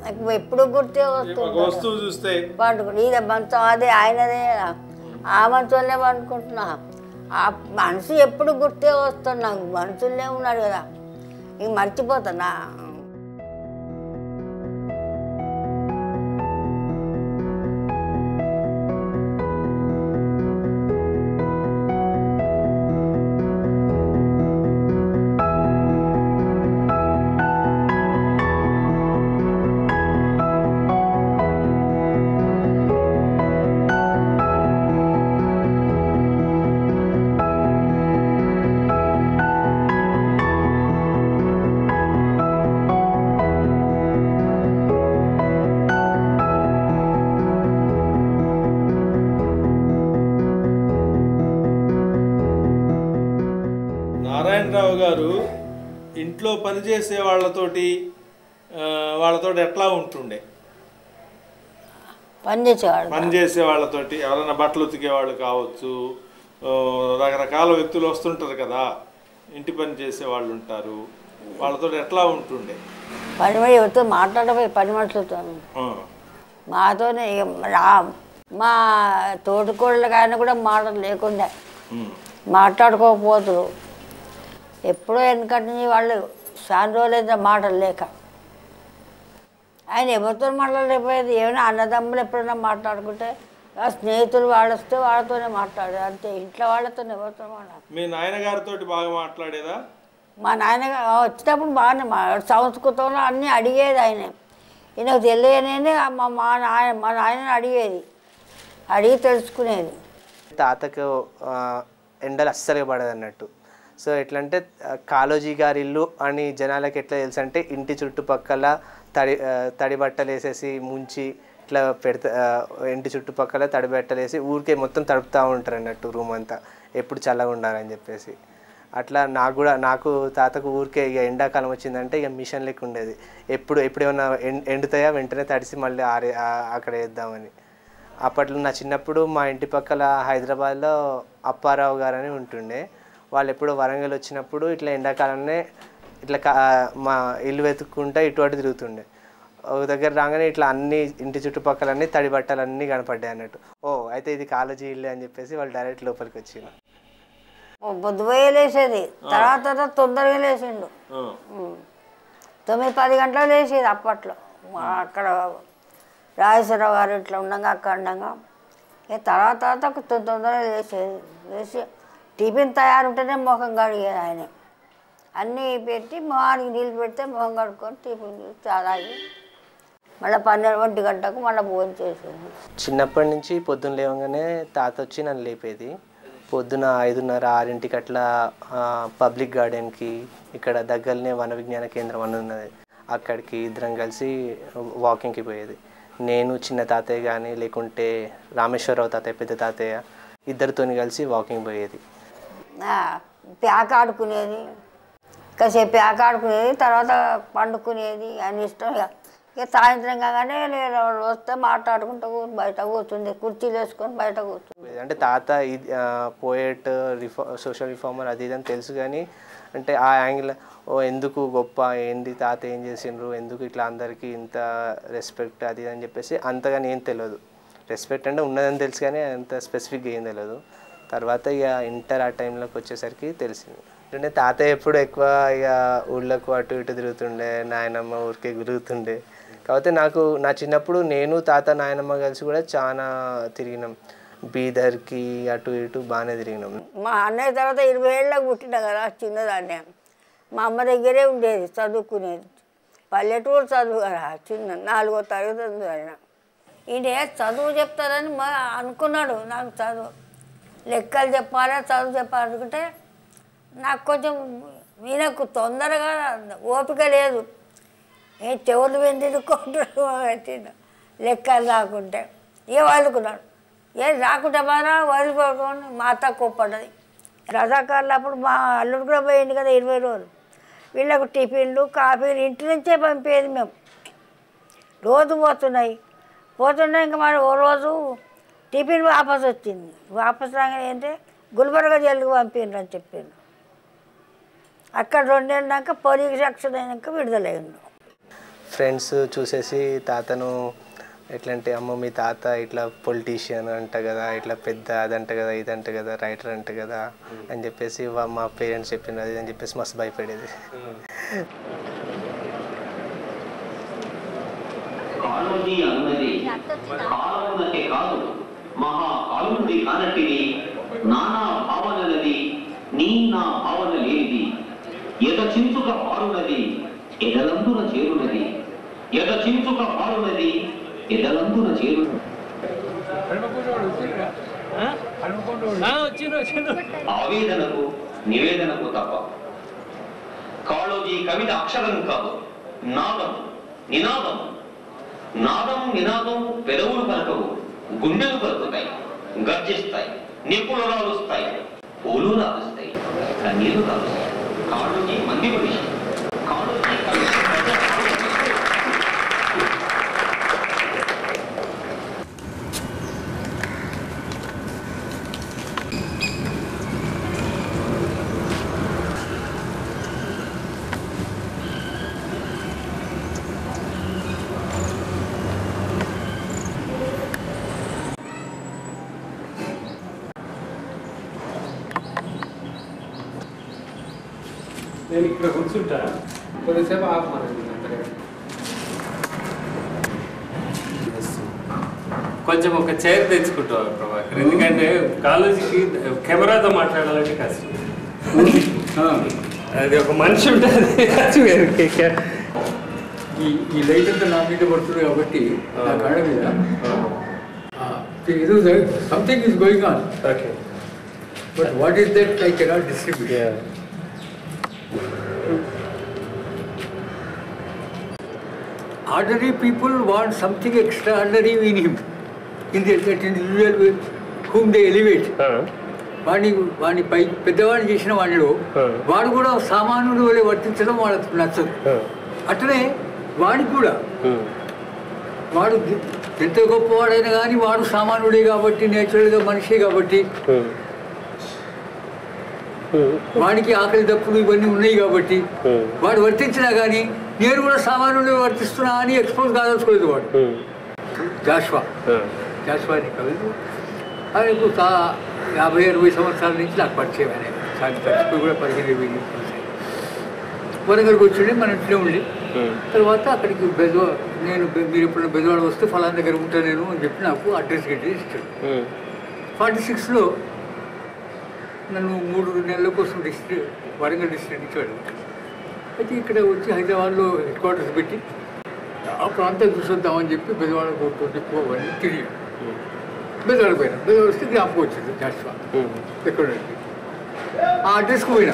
నాకు ఎప్పుడు గుర్తే ఒక వస్తుంది వస్తువు చూస్తే పండుకుంటు ఇది మంచం అదే ఆయనదే ఆ మంచంలో పండుకుంటున్నా ఆ మనసు ఎప్పుడు గుర్తే వస్తుంది నాకు మనుషుల్లే ఉన్నాడు కదా ఇంక మర్చిపోతున్నా నారాయణరావు గారు ఇంట్లో పనిచేసే వాళ్ళతోటి ఆ, వాళ్ళతోటి ఎట్లా ఉంటుండే పని చేసేవాడు పని చేసే వాళ్ళతోటి ఎవరైనా బట్టలు ఉతికే వాళ్ళు కావచ్చు ఆ, రకరకాల వ్యక్తులు వస్తుంటారు కదా ఇంటి పని చేసే వాళ్ళు ఉంటారు వాళ్ళతో ఎట్లా ఉంటుండే పని మనిషి ఎవరితో మాట్లాడపోయి పని మనుషులతో ఆ, మాతోనే ఇక రా- మా తోటికోళ్ళకి ఆయన కూడా మాటలు లేకుండా ఉమ్, మాట్లాడుకోకపోతురు ఎప్పుడో వెనకటి నుంచి వాళ్ళు చాలా రోజులైతే మాటలు లేక ఆయన ఎవరితో మాట్లాడలేకపోయేది ఏమైనా అన్నదమ్ములు ఎప్పుడైనా మాట్లాడుకుంటే ఆ స్నేహితులు వాళ్ళు వస్తే వాళ్ళతోనే మాట్లాడేది అంతే ఇంట్లో వాళ్ళతో ఎవరితో మాట్లాడు మీ నాయనగారితో బాగా మాట్లాడేదా మా నాయన వచ్చినప్పుడు బాగానే మా సంస్కృతంలో అన్నీ అడిగేది ఆయన ఈయనకు తెలియనే మా మా నాయన మా నాయన అడిగేది అడిగి తెలుసుకునేది తాతకు ఆ, ఎండలు అస్సలు పడదు అన్నట్టు సో ఎట్లా అంటే ఆ, కాళోజీ గారి ఇల్లు అని జనాలకి ఎట్లా తెలుసు అంటే ఇంటి చుట్టుపక్కల తడి ఆ, తడి బట్టలు వేసేసి ముంచి ఇట్లా పెడతా ఆ, ఇంటి చుట్టుపక్కల తడి బట్టలు వేసి ఊరికే మొత్తం తడుపుతూ ఉంటారు అన్నట్టు రూమ్ అంతా ఎప్పుడు చల్లగా ఉండాలని చెప్పేసి అట్లా నాకు కూడా నాకు తాతకు ఊరికే ఇక ఎండాకాలం వచ్చిందంటే ఇక మిషన్ లెక్క ఉండేది ఎప్పుడు ఎప్పుడు ఏమన్నా ఎండ్ ఎండుతాయా వెంటనే తడిసి మళ్ళీ ఆరే ఆ- అక్కడ వేద్దామని అప్పట్లో నా చిన్నప్పుడు మా ఇంటి పక్కల హైదరాబాద్లో అప్పారావు గారు అని ఉంటుండే వాళ్ళు ఎప్పుడు వరంగల్ వచ్చినప్పుడు ఇట్లా ఎండాకాలంలో ఇట్లా కా- మా ఇల్లు వెతుక్కుంటా ఇటు అటు తిరుగుతుండే ఒక దగ్గర రాగానే ఇట్లా అన్ని ఇంటి చుట్టుపక్కల తడి బట్టలు అన్నీ కనపడ్డాయి అన్నట్టు ఓ అయితే ఇది కాలేజీ ఇల్లు అని చెప్పేసి వాళ్ళు డైరెక్ట్ లోపలికి వచ్చింది పొద్దుపోయే లేచేది తర్వాత తర్వాత తొందరగా లేచిండు ఆ, ఉమ్. తొమ్మిది పది గంటలకు లేచేది అప్పట్లో మా అక్కడ రాజేశ్వరరావు గారు ఇట్లా ఉండగా అక్కడ ఉండగా ఇక తర్వాత తర్వాత తొ- తొందరగా లేచేది లేచి టిఫిన్ తయారు ఉంటేనే ముఖం కడిగేది ఆయన అన్నీ పెట్టి మొహానికి నీళ్ళు పెడితే మొహం కడుక్కొని టిఫిన్ చేసి తాగి మళ్ళీ పన్నెండు ఒంటి గంటకు మళ్ళీ భోజనం చేసేది చిన్నప్పటి నుంచి పొద్దున్న లేవగానే తాత వచ్చి నన్ను లేపేది పొద్దున ఐదున్నర ఆరింటికి అట్లా ఆ, పబ్లిక్ గార్డెన్కి ఇక్కడ దగ్గరనే వన విజ్ఞాన కేంద్రం అని ఉన్నది అక్కడికి ఇద్దరం కలిసి వాకింగ్కి పోయేది నేను చిన్న తాతయ్య కానీ లేకుంటే రామేశ్వరరావు తాతయ్య పెద్ద తాతయ్య ఇద్దరితోని కలిసి వాకింగ్ పోయేది ఆ, ప్యాక్ ఆడుకునేది కాసేపు ప్యాక్ ఆడుకునేది తర్వాత పండుకునేది అని ఇష్టం ఇక ఇక సాయంత్రం కాగానే నేను వస్తే మాట్లాడుకుంటూ కూ- బయట కూర్చుంది కుర్చీలు వేసుకొని బయట కూర్చుంది అంటే తాత ఇది పోయేట్ రిఫా సోషల్ రిఫార్మర్ అది ఇది అని తెలుసు కానీ అంటే ఆ యాంగిల్ ఓ ఎందుకు గొప్ప ఏంది తాత ఏం చేసిండ్రు ఎందుకు ఇట్లా అందరికీ ఇంత రెస్పెక్ట్ అది ఇది అని చెప్పేసి అంతగా ఏం తెలియదు రెస్పెక్ట్ అంటే ఉన్నదని తెలుసు కానీ అంత స్పెసిఫిక్గా ఏం తెలియదు తర్వాత ఇక ఇంటర్ ఆ టైంలోకి వచ్చేసరికి తెలిసింది అంటే తాతయ్య ఎప్పుడు ఎక్కువ ఇక ఊళ్ళకు అటు ఇటు తిరుగుతుండే నాయనమ్మ ఊరికే తిరుగుతుండే కాకపోతే నాకు నా చిన్నప్పుడు నేను తాత నాయనమ్మ కలిసి కూడా చాలా తిరిగినాం బీదర్కి అటు ఇటు బాగానే తిరిగినాం మా అన్నయ్య తర్వాత ఇరవై ఏళ్ళకి పుట్టిన కదా చిన్నదాన్ని మా అమ్మ దగ్గరే ఉండేది చదువుకునేది పల్లెటూరు చదువు కదా చిన్న నాలుగో తరగతి చదివాను ఈయన చదువు చెప్తారని మా అనుకున్నాడు నాకు చదువు లెక్కలు చెప్పాలి చదువు చెప్పాలి అనుకుంటే నాకు కొంచెం ఈయనకు తొందరగా ఓపిక లేదు ఏ చెవులు వెందిరుకుంటాడు పెట్టిండు లెక్కలు రాకుంటే ఏ వదులుకున్నాడు ఏ రాకుంటే మాత్రం వదిలిపోకుండా మా అత్త కోప్పడ్డది రజాకారులు అప్పుడు మా అల్లుడు కూడా పోయింది కదా ఇరవై రోజులు వీళ్ళకు టిఫిన్లు కాఫీలు ఇంటి నుంచే పంపేది మేము రోజు పోతున్నాయి పోతున్నాయి ఇంకా మరి ఓ రోజు టిఫిన్ వాపస్ వచ్చింది వాపస్ రాగానే ఏంటంటే గుల్బర్గా జైలుకు పంపిండ్రు అని చెప్పిండ్రు అక్కడ రెండేళ్ళాక పోలీస్ రక్షణ అయినాక విడుదలయ్యిండు ఫ్రెండ్స్ చూసేసి తాతను ఎట్లా అంటే అమ్మ మీ తాత ఇట్లా పొలిటీషియన్ అంట కదా ఇట్లా పెద్ద అదంట కదా ఇదంట కదా రైటర్ అంట కదా అని చెప్పేసి వా- మా పేరెంట్స్ చెప్పిండ్రు అది అని చెప్పేసి మస్తు భయపడేది కాలోజీ అన్నది కాలమునకే కాదు మహా కాలుంది కానటిది నానా భావనలది నీ నా భావన లేనిది ఎద చించుక పారునది ఎదలందున చేరునది ఎద చించుక పారునది ఎదలందున చేరునది ఆవేదనకు నివేదనకు తప్ప కాళోజీ కవిత అక్షరం కాదు నాదం నినాదం నాదం నినాదం పెదవులు పలకవు గుండెలు పలుకుతాయి గర్జిస్తాయి నిప్పులు రాలుస్తాయి పూలు రాలుస్తాయి కన్నీళ్లు రాలుస్తాయి కాళోజీ మంది మనిషి కాళోజీ కవిత ప్రజా కాళోజీ. నేను ఇక్కడ కూర్చుంటా కొద్దిసేపు ఆపమనండి కొంచెం ఒక చైర్ తెచ్చుకుంటావు ప్రభాకర్ ఎందుకంటే కాలేజీకి కెమెరాతో మాట్లాడాలంటే కష్టం అది ఒక మనిషి ఉంటుంది అది వేరు. ఈ ఈ లైట్ అంతా నా మీద పడుతుంది కాబట్టి నా కళ్ళ మీద ఏదో something is going on okay but what is that I cannot distribute ordinary people want something extraordinary in him in the that individual whom they elevate వాడిని వాడిని పై పెద్దవాడిని చేసిన వాడిలో వాడు కూడా సామాన్యుడు వలె వర్తించడం వాళ్ళకి నచ్చదు అట్లనే వాడికి కూడా వాడు ఎంత గొప్పవాడైనా కానీ వాడు సామాన్యుడే కాబట్టి నేచురల్గా మనిషే కాబట్టి వాడికి ఆకలి దప్పులు ఇవన్నీ ఉన్నాయి కాబట్టి వాడు వర్తించినా కానీ నేను కూడా సామాన్యుడు వర్తిస్తున్నా అని ఎక్స్పోజ్ కాదలుచుకోలేదు వాడు జాష్వా జాష్వా అని కవిదు ఆయన ఇప్పుడు కా- యాభై అరవై సంవత్సరాల నుంచి నాకు పరిచయం ఆయన చాలా చచ్చిపోయి కూడా పదిహేను ఇరవై సంవత్సరాలు వరంగల్కి వచ్చిండే మన ఇంట్లో ఉండి తర్వాత అక్కడికి బెజవా నేను బె- మీరు ఎప్పుడైనా బెజవాడ వస్తే ఫలానా దగ్గర ఉంటా నేను అని చెప్పి నాకు అడ్రస్ గట్టి ఇచ్చాడు ఫార్టీ సిక్స్లో నన్ను మూడు నెలల కోసం డిస్ట్రిక్ట్ వరంగల్ డిస్ట్రిక్ట్ ఇచ్చాడు అయితే ఇక్కడ వచ్చి హైదరాబాద్లో హెడ్ క్వార్టర్స్ పెట్టి ఆ ప్రాంతం చూసొద్దామని చెప్పి బెజవాడ కోర్టు ఎక్కువని తిరిగి బెజవాడ పోయినా బెజవాడ వస్తే జ్ఞాపకం వచ్చింది జాస్వా ఎక్కడ ఉంది. ఆ అడ్రస్కి పోయినా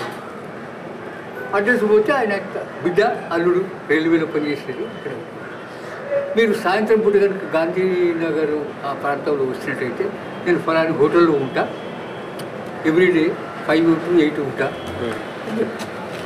అడ్రస్ పోతే ఆయన బిడ్డ అల్లుడు రైల్వేలో పనిచేసేది ఇక్కడ మీరు సాయంత్రం పూట కనుక గాంధీనగర్ ఆ ప్రాంతంలో వచ్చినట్టయితే నేను ఫలాని హోటల్లో ఉంటా ఎవ్రీడే ఫైవ్ టు ఎయిట్ ఉంటా అని చెప్పి.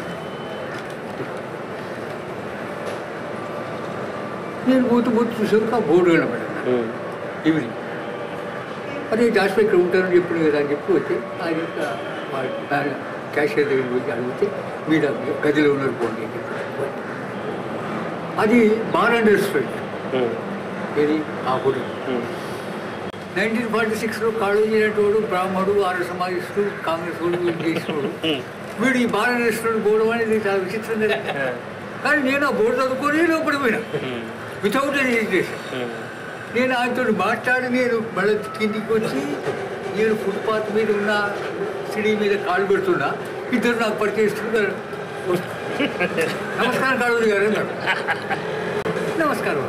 నేను పోతూ పోతూ చూసాక ఆ బోర్డు కనబడింది ఈవినింగ్ అదే జాస్పై ఇక్కడ ఉంటానని చెప్పింది కదా అని చెప్పి వచ్చి ఆయన యొక్క వాడి- ఆయన క్యాషియర్ దగ్గరికి పోయి అడిగితే మీద గదిలో ఉన్నారు పోండి అని చెప్పి అది బార్ అండ్ రెస్టారెంట్ ఇది ఆ హోటల్ నైన్టీన్ ఫార్టీ సిక్స్లో కాళోజీ అనేటోడు బ్రాహ్మడు ఆర్య సమాజిస్టు కాంగ్రెస్ వాడు వీడు చేసినోడు వీడు ఈ బార్ అండ్ రెస్టారెంట్ పోవడం అనేది చాలా విచిత్రం కదా కానీ నేను ఆ బోర్డు చదువుకొని లోపలికి పోయినా వితౌట్ ఎనీ ఎడ్యుకేషన్ నేను ఆయనతో మాట్లాడి నేను మళ్ళీ కిందికి వచ్చి నేను ఫుట్పాత్ మీద ఉన్న సిడీ మీద కాళ్ళు పెడుతున్నా ఇద్దరు నాకు పరిచయిస్తున్నారు నమస్కారం కాళోజీ గారు అన్నారు నమస్కారం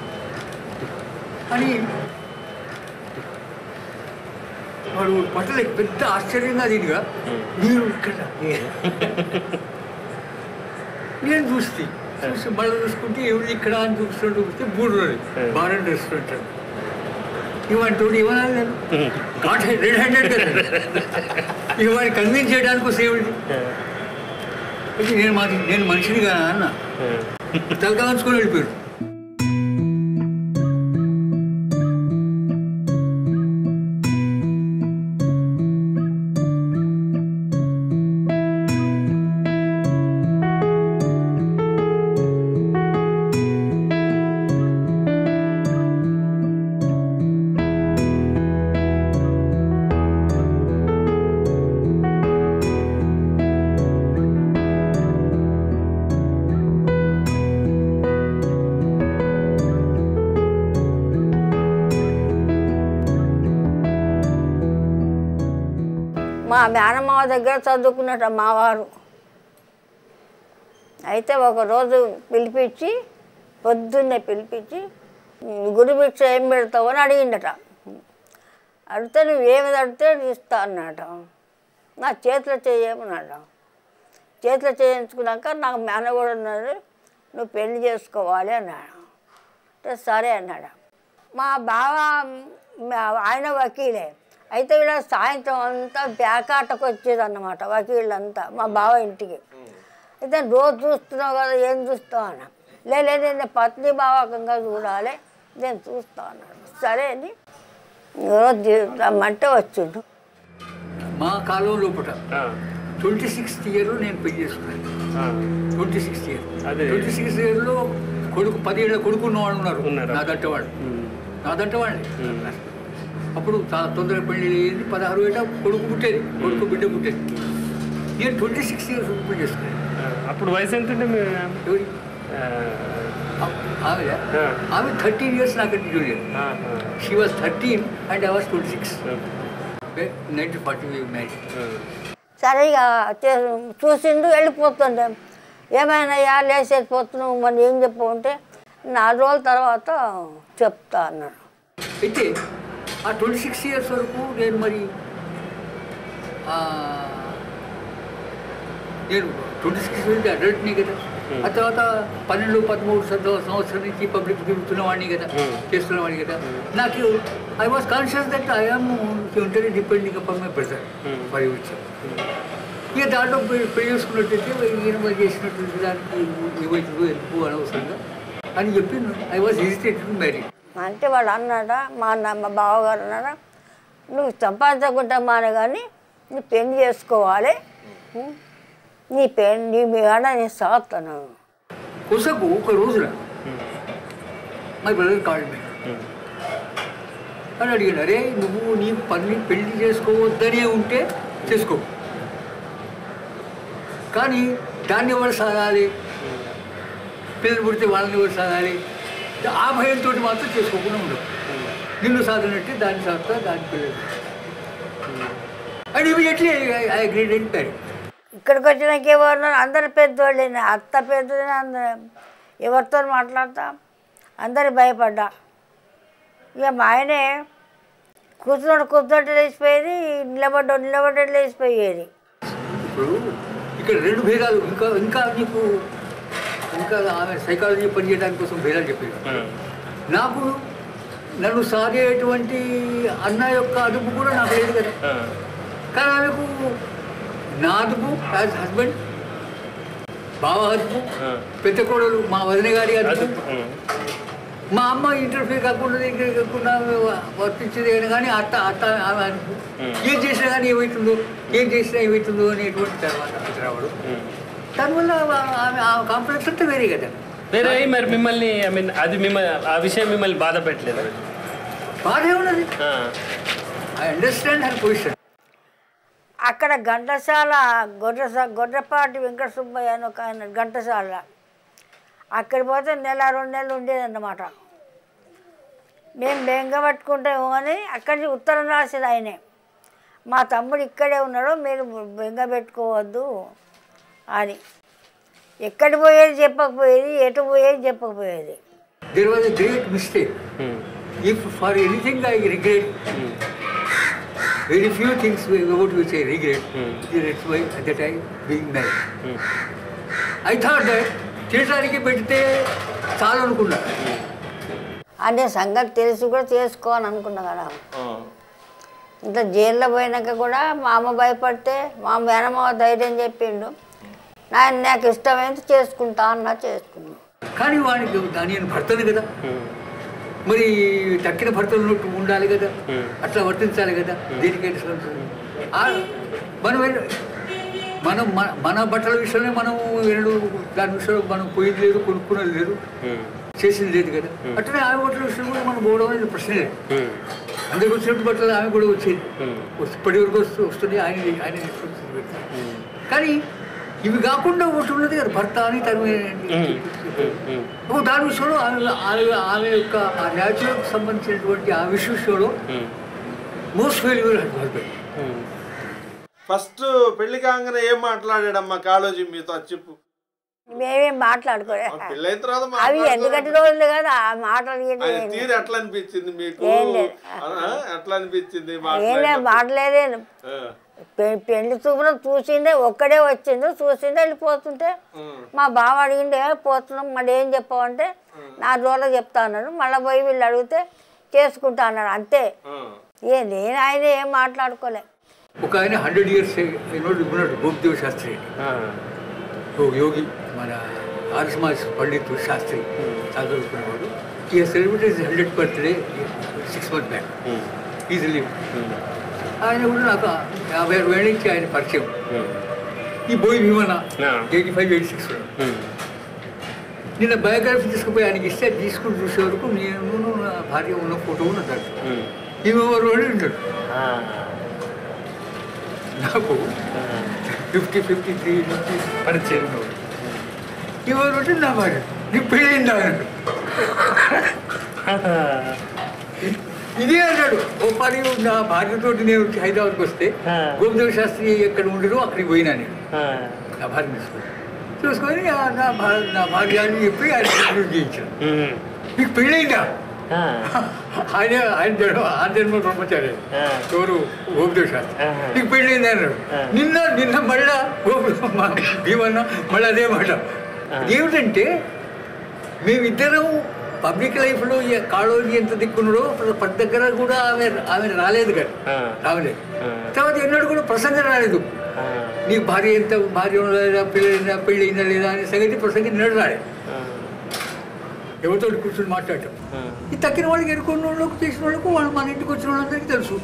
అని వాడు పట్టలేక పెద్ద ఆశ్చర్యంగా దీనిగా మీరు ఇక్కడ నేను చూస్తే చూసి మళ్ళీ చూసుకుంటే ఎవరు ఇక్కడ అని చూస్తుంటే చూస్తే మూడు రోజులు బార్ అండ్ రెస్టారెంట్ అని ఇవంటోడు ఇవ్వాలి నేను నాట్ రెడ్ హ్యాండెడ్ కదా ఇక వాడిని కన్విన్స్ చేయడానికి వస్తే ఏమిటి అయితే నేను మాది నేను మనిషిని కదా అన్న తలకాంచుకొని వెళ్ళిపోయాడు మా మేనమావ దగ్గర చదువుకున్నట్ట మావారు అయితే ఒకరోజు పిలిపించి పొద్దున్నే పిలిపించి గుడి భిక్ష ఏం పెడతావు అని అడిగిండట అడిగితే నువ్వు ఏమి అడిగితే ఇస్తా అన్నట నా చేతిలో చేయమన్నాడు చేతిలో చేయించుకున్నాక నాకు మేన కూడా ఉన్నాడు నువ్వు పెళ్లి చేసుకోవాలి అన్నాడు అంటే సరే అన్నాడు మా బావ మా- ఆయన వకీలే అయితే ఇలా సాయంత్రం అంతా బ్యాకాటకు వచ్చేది అన్నమాట వకీళ్ళంతా మా బావ ఇంటికి అయితే రోజు చూస్తున్నావు కదా ఏం చూస్తావు అన్న లేదు నేను పత్ని భావకంగా చూడాలి నేను చూస్తా అన్నాడు సరే అని రోజు రమ్మంటే వచ్చిండు మా కాలం లోపల ట్వంటీ సిక్స్త్ ఇయర్ నేను పెళ్లి చేసుకున్నాను ట్వంటీ సిక్స్త్ ఇయర్ అదే. ట్వంటీ సిక్స్త్ ఇయర్లో కొడుకు పదిహేళ్ళ కొడుకు ఉన్నవాడు ఉన్నారు ఉన్నారు. నాదంటే వాళ్ళు నాదంటే వాళ్ళే అప్పుడు చాలా తొందరగా పెళ్లి అయ్యింది పదహారు ఏళ్ళ కొడుకు పుట్టేది కొడుకు బిడ్డ పుట్టేది నేను ట్వంటీ సిక్స్ ఇయర్స్ పెళ్లి చేసుకున్నాను అప్పుడు వయసు ఎంత ఉండే మీ ఎవరి ఆ, ఆమె ఆ. ఆమె థర్టీన్ ఇయర్స్ నాకంటే జూనియర్ ఆ, she was thirteen and I was twenty six ఆ, నైన్టీన్ ఫార్టీ మ్యారేజ్ ఆ. సరే ఇక చే- చూసిండు వెళ్ళిపోతుండే ఏమైనాయా లేచేది పోతున్నావు మరి ఏం చెప్పు అంటే నాలుగు రోజుల తర్వాత చెప్తా అన్నాడు అయితే ఆ ట్వంటీ సిక్స్ ఇయర్స్ వరకు నేను మరి ఆ, నేను ట్వంటీ సిక్స్ నుంచి అడల్ట్ని కదా ఆ తర్వాత పన్నెండు పదమూడు సంవ- సంవత్సరం నుంచి పబ్లిక్ తిరుగుతున్న వాడిని కదా చేస్తున్న వాడిని కదా నాకు I was conscious that I'm ఉంటుంది డిపెండింగ్ అపాన్ మై బ్రదర్ మరి వచ్చి ఇక దాంట్లో పె- పెళ్లి చేసుకున్నట్టయితే ఈయన మరి చేసినటువంటి దానికి ఏమవుతుందో ఎందుకు అనవసరంగా అని చెప్పి ఐ వాజ్ హెజిటేటెడ్ మ్యారీ అంటే వాడు అన్నాడా మా అన్న మా బావగారు అన్నాడా నువ్వు సంపాదించకుండా మానే కానీ నువ్వు పెళ్లి చేసుకోవాలి ఉం? నీ పెళ్లి నీ మీద నేను సాగుతాను కొసకు ఒక రోజున మై బ్రదర్ కాల్డ్ మీ అని అడిగాడు అరే నువ్వు నీ పని పెళ్లి చేసుకోవద్దనే ఉంటే చేసుకో కానీ దాన్ని ఎవరు సాగాలి పిల్లలు పుడితే వాళ్ళని ఎవరు సాగాలి ఆ భయంతో మాత్రం చేసుకోకుండా ఉండవు నిన్ను సాగినట్టే దాన్ని సాగుతా దాని పిల్లలు and immediately I agreed and parent ఇక్కడికి వచ్చినాక ఎవరు అందరు పెద్దోళ్ళేనా అత్త పెద్దోళ్ళే అందరు ఎవరితో మాట్లాడతా అందరు భయపడ్డా ఇక మా ఆయనే కూర్చున్నాడు కూర్చున్నట్టు లేచిపోయేది నిలబడ్డ నిలబడ్డ లేచిపోయేది ఇప్పుడు ఇక్కడ రెండు భేదాలు ఇంకా ఇంకా నీకు ఇంకా ఆమె సైకాలజీ పనిచేయడానికి కోసం భేదాలు చెప్పారు నాకు నన్ను సాగేటువంటి అన్న యొక్క అదుపు కూడా నాకు లేదు కదా ఆ, కానీ ఆమెకు నా అదుపు యాజ్ హస్బెండ్ బావ అదుపు ఆ. పెద్ద కోడలు మా వదిన గారి అది అదుపు ఉమ్, మా అమ్మ ఇంటర్ఫియర్ కాకుండా దగ్గర కాకుండా వర్తించేది అయినా కానీ అత్త అత్త ఆమె అదుపు Hmm. ఏం చేసినా కానీ ఏమవుతుందో ఏం చేసినా ఏమవుతుందో అనేటువంటి తర్వాత అక్కడ రావడం ఉమ్. దానివల్ల ఆమె ఆ కాంప్లెక్స్ అంతా వేరే కదా వేరే అయ్యి మరి మిమ్మల్ని ఐ మీన్ అది మిమ్మల్ని ఆ విషయం మిమ్మల్ని బాధ పెట్టలేదు బాధే ఉన్నది ఆ, ఐ అండర్స్టాండ్ హర్ పొజిషన్ అక్కడ ఘంటసాల గొర్రె గొర్రెపాటి వెంకట సుబ్బయ్య అని ఒక ఆయన ఘంటసాల అక్కడికి పోతే నెల రెండు నెలలు ఉండేదన్నమాట మేము బెంగ పట్టుకుంటాము అని అక్కడి నుంచి ఉత్తరం రాసేది ఆయనే మా తమ్ముడు ఇక్కడే ఉన్నాడు మీరు బెంగ పెట్టుకోవద్దు అని ఎక్కడికి పోయేది చెప్పకపోయేది ఎటు పోయేది చెప్పకపోయేది there was a great mistake um, if for anything I regret very few things about which I regret it's why that I being married um. I thought that చేయడానికి పెడితే చాలు అనుకున్నా అనే సంగతి తెలిసి కూడా చేసుకోవాలని అనుకున్నా కదా ఆ. ఇంత జైల్లో పోయినాక కూడా మా అమ్మ భయపడితే మా మేనమావ ధైర్యం చెప్పిండు నాయన నాకు ఇష్టమైంది చేసుకుంటా అన్నా చేసుకున్నాను కానీ వాడికి నేను భర్తను కదా మరి తక్కిన భర్తలు ఉన్నట్టు ఉండాలి కదా Hmm. అట్లా వర్తించాలి కదా దేనికైనా సంతోషం. ఆ, మనం వెళ్ళ- మనం మన- మన బట్టల విషయంలో మనం రెండు దాని విషయంలో మనం పోయింది లేదు కొనుక్కున్నది లేదు ఉమ్, చేసింది లేదు కదా అట్లనే ఆమె బట్టల విషయంలో కూడా మనం పోవడం అనేది ప్రశ్న లేదు ఉమ్, అందరికి వచ్చినట్టు బట్టలు ఆమె కూడా వచ్చేది Hmm. వస్తు- ఇప్పటి వరకు వస్తూ వస్తుంది ఆయన ఆయన తీసుకొస్తుంది కానీ ఇవి కాకుండా ఒకటి ఉన్నది కదా భర్త అని తను ఉమ్, ఉమ్, ఓ దాని విషయంలో ఆమె ఆమె ఆమె యొక్క ఆ న్యాచురల్కి సంబంధించినటువంటి ఆ విషయం విషయంలో um, most valuable husband um. First పెళ్లి కాగానే ఏం మాట్లాడాడమ్మా కాళోజీ మీతో అది చెప్పు మేమేం మాట్లాడుకోలే ఆ పెళ్ళైన తర్వాత అవి మాట్లాడుకో. ఎందుకంటే రోజులు కదా ఆ మాటలు గిట్ల ఆయన ఏం లేదు. తీరు ఎట్లా అనిపించింది మీకు ఏం లేదు. ఆ, ఎట్లా అనిపించింది ఏం లేదు మాట్లాడినప్పుడు? మాటలేదే ఆ, పె- పెళ్లి చూపులు చూసిండే ఒక్కడే వచ్చిండు చూసిండే వెళ్ళిపోతుంటే ఉమ్, మా బావ అడిగిండే పోతున్నాం మరి ఏం చెప్పావంటే నా రోజులు చెప్తా అన్నాడు మళ్ళీ పోయి వీళ్ళు అడిగితే చేసుకుంటా అన్నాడు అంతే ఆ, ఏ నేను ఆయన ఏం మాట్లాడుకోలే ఒక ఆయన హండ్రెడ్ ఇయర్స్ ఉన్నాడు ఉన్నాడు గోపిదేవ్ శాస్త్రి అని. ఓ యోగి మన ఆర్యసమాజ్ పండిత్ శాస్త్రి చదువుకునేవాడు ఈ celebrities hundred birthday six month back easily ఆయన కూడా నాకు యాభై అరవై ఏళ్ళ నుంచి ఆయన పరిచయం ఈ Boyi Bhimanna eighty five eighty six నిన్న బయోగ్రఫీ తీసుకుపోయి ఆయనకి ఇస్తే అది తీసుకుని చూసే వరకు నేను నా భార్య ఉన్న ఫోటో ఉన్న దాంట్లో ఈమె ఎవరు అని ఉంటాడు నాకు ఫిఫ్టీ ఫిఫ్టీ త్రీ నుంచి పరిచయం ఉన్నవాడు. ఎవరు అంటే నా భార్య నీకు పెళ్ళయిందా అన్నాడు ఇదే అన్నాడు ఓ పని నా భార్యతోటి నేను హైదరాబాద్కి వస్తే గోవింద శాస్త్రి ఎక్కడ ఉండరు అక్కడికి పోయినా నేను నా భార్య చూసుకొని చూసుకొని ఆ నా భార్య నా భార్య అని చెప్పి ఆయన ఇంటర్వ్యూ చేయించాను మీకు పెళ్ళయిందా ఆయన ఆయన జన్మ ఆ జన్మ బ్రహ్మచారి ఎవరు గోపిదేవ్ శాస్త్రి నీకు పెళ్ళయింది అన్నాడు నిన్న నిన్న మళ్ళా గోపు భీమన్న మళ్ళీ అదే మాట ఏమిటంటే మేమిద్దరం పబ్లిక్ లైఫ్లో ఈ కాళోజీ ఎంత దిక్కున్నాడో ప్రతి దగ్గర కూడా ఆమె ఆమె రాలేదు కదా రావలేదు తర్వాత ఎన్నడూ కూడా ప్రసంగం రాలేదు నీ భార్య ఎంత భార్య ఉన్నదా పిల్లలైనా పెళ్ళి అయిందా లేదా అనే సంగతి ప్రసంగం ఎన్నడూ రాలేదు ఎవరితో కూర్చొని మాట్లాడటం ఈ తక్కిన వాళ్ళకి ఎన్నుకున్న వాళ్ళకు చేసిన వాళ్ళకు వాళ్ళు మన ఇంటికి వచ్చిన వాళ్ళందరికీ తెలుసు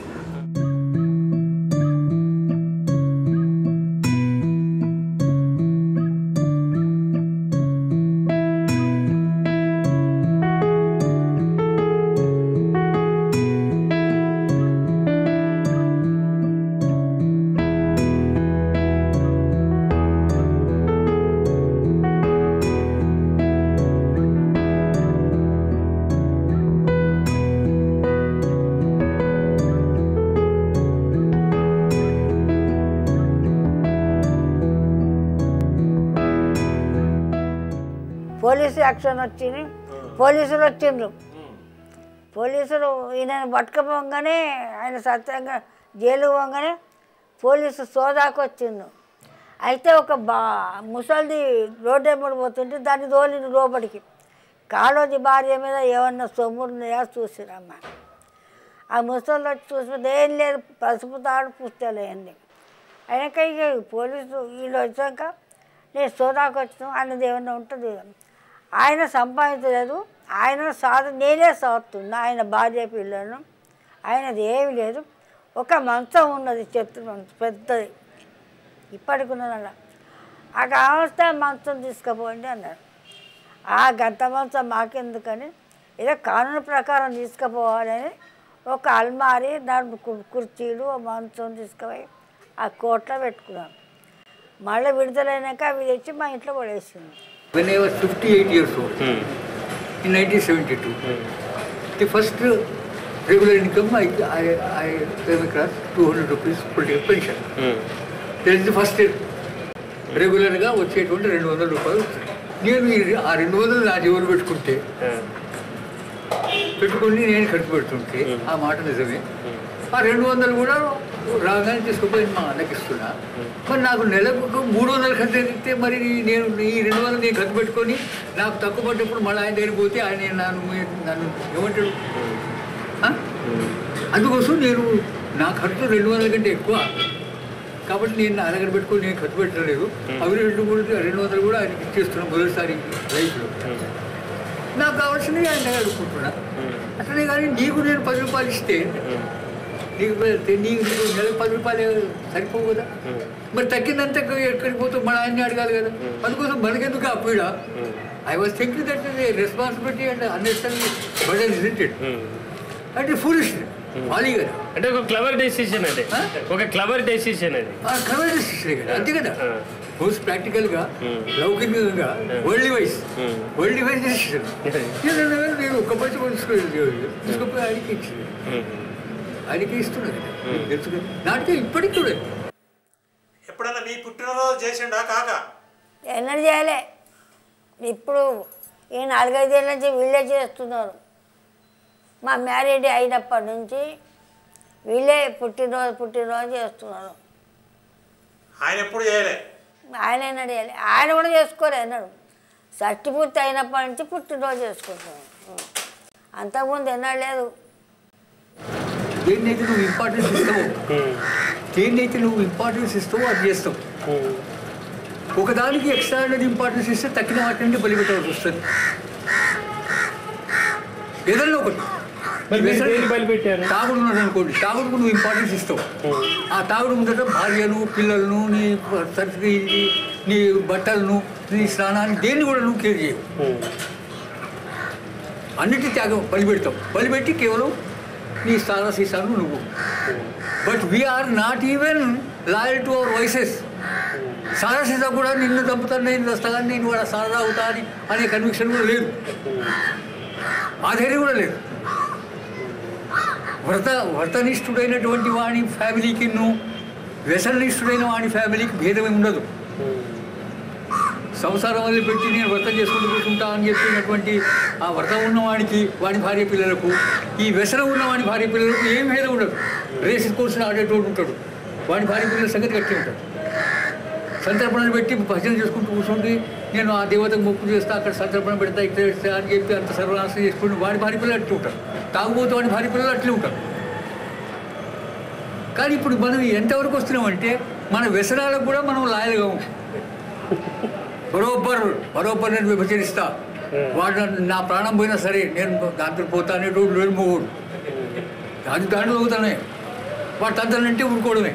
పోలీసు యాక్షన్ వచ్చింది పోలీసులు వచ్చిండ్రు పోలీసులు ఈయనను పట్టుకపోగానే ఆయన సత్యంగా జైలు పోగానే పోలీసు సోదాకు వచ్చిండు అయితే ఒక బా ముసలిది రోడ్డు ఎమ్మడి పోతుంటే దాన్ని తోలిండు లోపలికి కాళోజీ భార్య మీద ఏమన్నా సొమ్ములు ఉన్నాయా చూసిరమ్మ ఆ ముసలి వచ్చి చూసిపోతే ఏం లేదు పసుపు తాడు పుస్తకాలు ఏంది అయినాక ఇక పోలీసు వీళ్ళు వచ్చాక నేను సోదాకు వచ్చిన అన్నది ఏమన్నా ఉంటుంది ఆయన సంపాదించలేదు ఆయన సాధ నేనే సాగుతున్నా ఆయన భార్య పిల్లలను ఆయనది ఏమి లేదు ఒక మంచం ఉన్నది చెట్టు మంచం పెద్దది ఇప్పటికి ఉన్నదన్న ఆ కావస్తే మంచం తీసుకుపోండి అన్నారు ఆ గంట మంచం మాకెందుకని ఏదో కానూను ప్రకారం తీసుకుపోవాలని ఒక అల్మారి దాని కు- కుర్చీలు ఓ మంచం తీసుకుపోయి ఆ కోట్లో పెట్టుకున్నాం మళ్ళీ విడుదలైనాక అవి తెచ్చి మా ఇంట్లో పడేసింది when I was 58 years old, in 1972, the first regular income I, I, I came across 200 rupees political pension. That is the first రెగ్యులర్గా వచ్చేటువంటి రెండు వందల రూపాయలు వస్తాయి నేను ఈ ఆ రెండు వందలు నా జేబులు పెట్టుకుంటే పెట్టుకుని నేను ఖర్చు పెడుతుంటే ఆ మాట నిజమే ఆ రెండు వందలు కూడా రాగానే తీసుకుపోయి మా అన్నకి ఇస్తున్నా మరి నాకు నెలకు ఒక మూడు వందలు ఖర్చు అయితే మరి నేను ఈ రెండు వందలు నేను ఖర్చు పెట్టుకొని నాకు తక్కువ పడ్డప్పుడు మళ్ళీ ఆయన దగ్గరికి పోతే ఆయన నన్ను నన్ను ఏమంటాడు ఆ? అందుకోసం నేను నా ఖర్చు రెండు వందల కంటే ఎక్కువ కాబట్టి నేను నా దగ్గర పెట్టుకొని నేను ఖర్చు పెట్టలేదు అవి రెండు కూడా రెండు వందలు కూడా ఆయనకి ఇచ్చేస్తున్నాను మొదటిసారి లైఫ్లో నాకు కావాల్సినవి ఆయన దగ్గర అడుక్కుంటున్నా అట్లనే కానీ నీకు నేను పది రూపాయలు ఇస్తే నీకు పెడితే నీకు నీకు నెలకు పది రూపాయలు సరిపోవు కదా మరి తగ్గిందంత ఎక్కడికి పోతావు మన ఆయన్ని అడగాలి కదా అందుకోసం మనకెందుకు ఆ పీడ I was thinking that responsibility and unnecessary burden ఇజెంటెడ్ అంటే ఫూలిష్ ఖాళీ కదా అంటే ఒక క్లవర్ డెసిషన్ అది ఆ? ఒక క్లవర్ డెసిషన్ అది ఆ కరెక్ట్ డెసిషన్ కదా అంతే కదా ఆ. మోస్ట్ ప్రాక్టికల్గా లౌకికంగా world wise world wise decision నేను ఒక మంచి మనుషులు తీసుకుపోయి ఆయనకి ఇచ్చింది ఆయనకి ఇస్తున్నా కదా తెలుసు కదా నాటికి ఇప్పటికి కూడా నీ పుట్టినరోజు చేసిండా కాక ఎన్నడూ చేయలే ఇప్పుడు ఈ నాలుగైదేళ్ళ నుంచి వీళ్ళే చేస్తున్నారు మా మ్యారేజ్ అయినప్పటి నుంచి వీళ్ళే పుట్టినరోజు పుట్టినరోజు చేస్తున్నారు ఆయన ఎప్పుడు చేయలే ఆయన ఎన్నడూ చేయలే ఆయన కూడా చేసుకోలే అన్నాడు షష్టి పూర్తి అయినప్పటి నుంచి పుట్టినరోజు చేసుకుంటున్నాను అంతకుముందు ఎన్నడూ లేదు దేన్నైతే నువ్వు ఇంపార్టెన్స్ ఇస్తావో దేన్నైతే నువ్వు ఇంపార్టెన్స్ ఇస్తావో అది చేస్తావు ఒకదానికి ఎక్స్ట్రాడినరీ ఇంపార్టెన్స్ ఇస్తే తక్కిన వాటి నుండి బలిపెట్టవలసి వస్తుంది ఏదన్నా ఒకటి మరి మీరు దేన్ని బలిపెట్టారు? తాగుడు ఉన్నది అనుకోండి తాగుడుకు నువ్వు ఇంపార్టెన్స్ ఇస్తావు ఆ తాగుడు ముందట భార్యను పిల్లలను నీ సరిగ్గా ఇది, నీ బట్టలను నీ స్నానాన్ని దేన్ని కూడా నువ్వు కేర్ చేయవు అన్నిటి త్యాగం బలిపెడతావు బలిపెట్టి కేవలం నీ స్థాన సీసాను నువ్వు but we are not even loyal to our voices సారా సీసా కూడా నిన్ను చంపుతాను నేను వస్తాను నేను కూడా సారా అవుతా అని అనే కన్విక్షన్ కూడా లేదు ఆ ధైర్యం కూడా లేదు వ్రత వ్రతనిష్ఠుడైనటువంటి వాడి ఫ్యామిలీకి నువ్వు వ్యసననిష్ఠుడైన వాడి ఫ్యామిలీకి భేదమే ఉండదు సంసారం వల్ల పెట్టి నేను వ్రతం చేసుకుంటూ కూర్చుంటా అని చెప్పినటువంటి ఆ వ్రతం ఉన్నవాడికి వాడి భార్య పిల్లలకు ఈ వ్యసనం ఉన్నవాడి భార్య పిల్లలకు ఏం భేదం ఉండదు రేసి కోర్సులు ఆడేటోడు ఉంటాడు వాడి భార్య పిల్లల సంగతి కట్టి ఉంటాడు సంతర్పణలు పెట్టి భజన చేసుకుంటూ కూర్చుండి నేను ఆ దేవతకు మొక్కు చేస్తా అక్కడ సంతర్పణ పెడతా ఇక్కడ పెడతా అని చెప్పి అంత సర్వనాశనం చేసుకుంటూ వాడి భార్య పిల్లలు అట్లే ఉంటారు తాగుబోతు వాడి భార్య పిల్లలు అట్లే ఉంటారు కానీ ఇప్పుడు మనం ఎంతవరకు వస్తున్నామంటే మన వ్యసనాలకు కూడా మనం లాయలుగా ఉంటాం బరోబర్ బరోబర్ నేను విభజనిస్తా వాడు నన్ను- నా ప్రాణం పోయినా సరే నేను దాంట్లో పోతా అనేటోడు లేడు మొగుడు అది దాంట్లో అవుతానే వాడు తంతనంటే ఊరుకోవడమే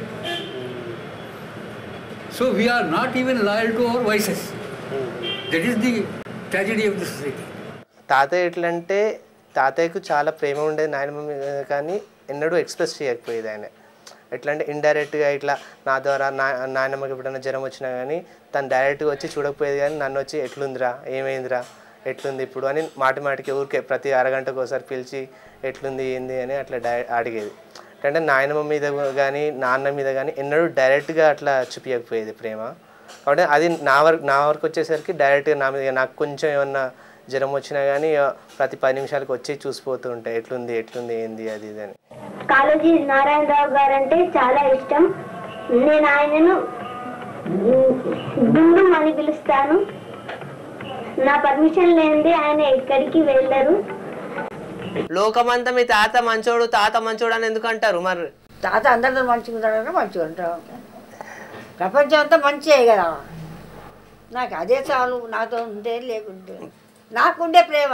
so we are not even loyal to our voices that is the tragedy of the society తాతయ్య ఎట్లంటే తాతయ్యకు చాలా ప్రేమ ఉండేది నాయనమ్మ మీద కానీ ఎన్నడూ ఎక్స్ప్రెస్ చేయకపోయేది ఆయన ఎట్లా అంటే ఇండైరెక్ట్గా ఇట్లా నా ద్వారా నా నాయనమ్మకి ఎప్పుడైనా జ్వరం వచ్చినా కానీ తను డైరెక్ట్గా వచ్చి చూడకపోయేది కానీ నన్ను వచ్చి ఎట్లుందిరా ఏమైందిరా ఎట్లుంది ఇప్పుడు అని మాటి మాటికి ఊరికే ప్రతి అరగంటకు ఒకసారి పిలిచి ఎట్లుంది ఏంది అని అట్లా డై అడిగేది అంటే నాయనమ్మ మీద కానీ నాన్న మీద కానీ ఎన్నడూ డైరెక్ట్గా అట్లా చూపించకపోయేది ప్రేమ కాబట్టి అది నా వరకు నా వరకు వచ్చేసరికి డైరెక్ట్గా నా మీద నాకు కొంచెం ఏమన్నా జ్వరం వచ్చినా కానీ ప్రతి పది నిమిషాలకు వచ్చి చూసిపోతూ ఉంటాయి ఎట్లుంది ఎట్లుంది ఏంది అది ఇది అని కాళోజీ నారాయణరావు గారు అంటే చాలా ఇష్టం నేను ఆయనను గుండు అని పిలుస్తాను నా పర్మిషన్ లేనిది ఆయన ఎక్కడికి వెళ్ళరు లోకమంతా మీ తాత మంచోడు తాత మంచోడు అని ఎందుకు అంటారు మరి తాత అందరితో మంచిగా ఉంటాడంటే మంచిగా ఉంటాం ప్రపంచం అంతా మంచిదే కదా నాకు అదే చాలు నాతో ఉంటే లేకుంటే నాకుండే ప్రేమ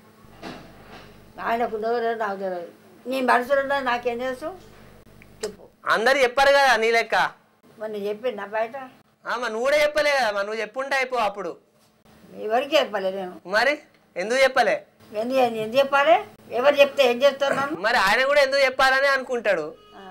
ఆయనకు నోరు నాకు తెలియదు నీ మనసులో ఉన్నది నాకేం తెలుసు చెప్పు అందరు చెప్పారు కదా నీ లెక్క మరి నేను చెప్పింది నా బయట ఆ, మరి నువ్వు కూడా చెప్పలే కదా మరి నువ్వు చెప్పుంటే అయిపో అప్పుడు ఎవరికి చెప్పాలి నేను మరి ఎందుకు చెప్పలే ఎందుకు ఎందుకు చెప్పాలి ఎవరు చెప్తే ఏం చేస్తాను నన్ను మరి ఆయన కూడా ఎందుకు చెప్పాలని అనుకుంటాడు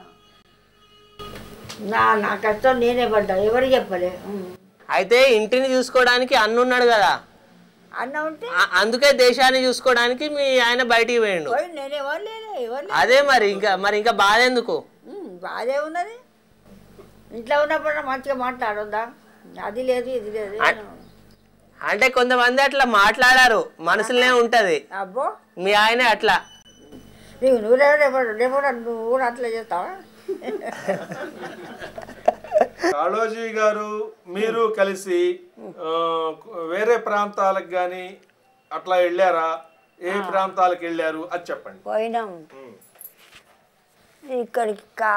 నా నా కష్టం నేనే పడ్డా ఎవరికి చెప్పలే ఉమ్. అయితే ఇంటిని చూసుకోవడానికి అన్నున్నాడు కదా అన్న ఉంటే ఆ- అందుకే దేశాన్ని చూసుకోవడానికి మీ ఆయన బయటికి పోయిండు పోయి నేను ఎవరు లేను ఎవరు లేరు. అదే మరి ఇంకా మరి ఇంకా బాధ ఎందుకు ఉమ్, బాధే ఉన్నది ఇంట్లో ఉన్నప్పుడు మంచిగా మాట్లాడొద్దా అది లేదు ఇది లేదు అంటే కొంతమంది అట్లా మాట్లాడారు మనసులోనే ఉంటది అబ్బో మీ ఆయనే అట్లా నీవు నువ్వు రేపు రేపు రేపు నువ్వు కూడా అట్లా చేస్తావా కాళోజీ గారు మీరు కలిసి ఆ, వేరే ప్రాంతాలకు కానీ అట్లా వెళ్ళారా ఏ ప్రాంతాలకు వెళ్ళారు అది చెప్పండి పోయినాం ఇక్కడికి కా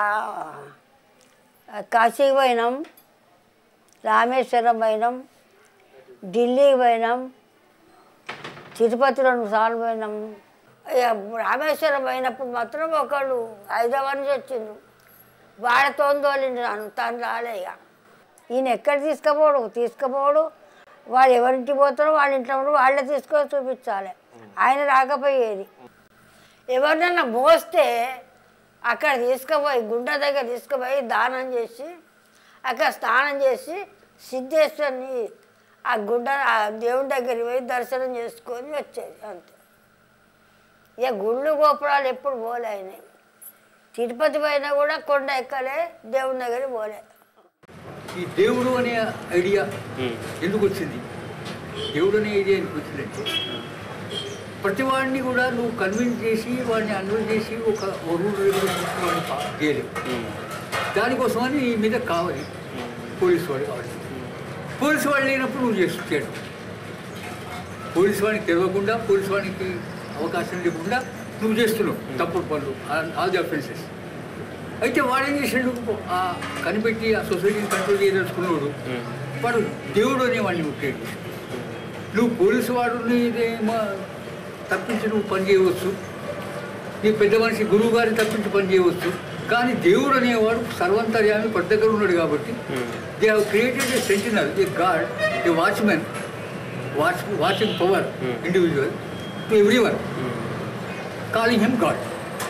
కాశీకి పోయినాం రామేశ్వరం పోయినాం ఢిల్లీకి పోయినాం తిరుపతి రెండు సార్లు పోయినాం ఇక రామేశ్వరం పోయినప్పుడు మాత్రం ఒకళ్ళు హైదరాబాద్ నుంచి వచ్చిండ్రు వాళ్ళతో తోలిండు నన్ను తను రాలే ఇక ఈయన ఎక్కడ తీసుకుపోడు తీసుకుపోడు వాళ్ళు ఎవరింటికి పోతారో వాళ్ళ ఇంట్లో ఉండి వాళ్ళే తీసుకొని చూపించాలి ఆయన రాకపోయేది ఎవరినైనా మోస్తే అక్కడ తీసుకుపోయి గుండె దగ్గర తీసుకుపోయి దానం చేసి అక్కడ స్నానం చేసి సిద్ధేశ్వరిని ఆ గుండె ఆ దేవుని దగ్గరికి పోయి దర్శనం చేసుకొని వచ్చేది అంతే ఇక గుళ్ళు గోపురాలు ఎప్పుడు పోలే ఆయన తిరుపతి పోయినా కూడా కొండ ఎక్కలే దేవుని దగ్గరికి పోలే ఈ దేవుడు అనే ఐడియా ఎందుకు వచ్చింది దేవుడు అనే ఐడియా ఎందుకు వచ్చిందంటే ప్రతి వాడిని కూడా నువ్వు కన్విన్స్ చేసి వాడిని అన్వల్ చేసి ఒక రూల్ రెగ్యులేషన్స్ వాడిని పా- చేయలేవు దానికోసమని నీ మీద కావాలి పోలీసు వాడు కావాలి పోలీసు వాడు లేనప్పుడు నువ్వు చేస్తూ చేయడం పోలీసు వాడికి తెలియకుండా పోలీసు వాడికి అవకాశం లేకుండా నువ్వు చేస్తున్నావు తప్పుడు పనులు ఆల్ ది అఫెన్సెస్ అయితే వాడేం చేసాడు ఆ కనిపెట్టి ఆ సొసైటీని కంట్రోల్ చేయదలుచుకున్నాడు వాడు దేవుడు అనే వాడిని నువ్వు క్రియేట్ చేసాడు నువ్వు పోలీసు వాడిని ఇదేమో తప్పించి నువ్వు పని చేయవచ్చు నీ పెద్ద మనిషి గురువు గారిని తప్పించి పని చేయవచ్చు కానీ దేవుడు అనేవాడు సర్వంతర్యామి ప్రతి దగ్గర ఉన్నాడు కాబట్టి they have created a sentinel a god a watchman watch watching power individual to every one calling him god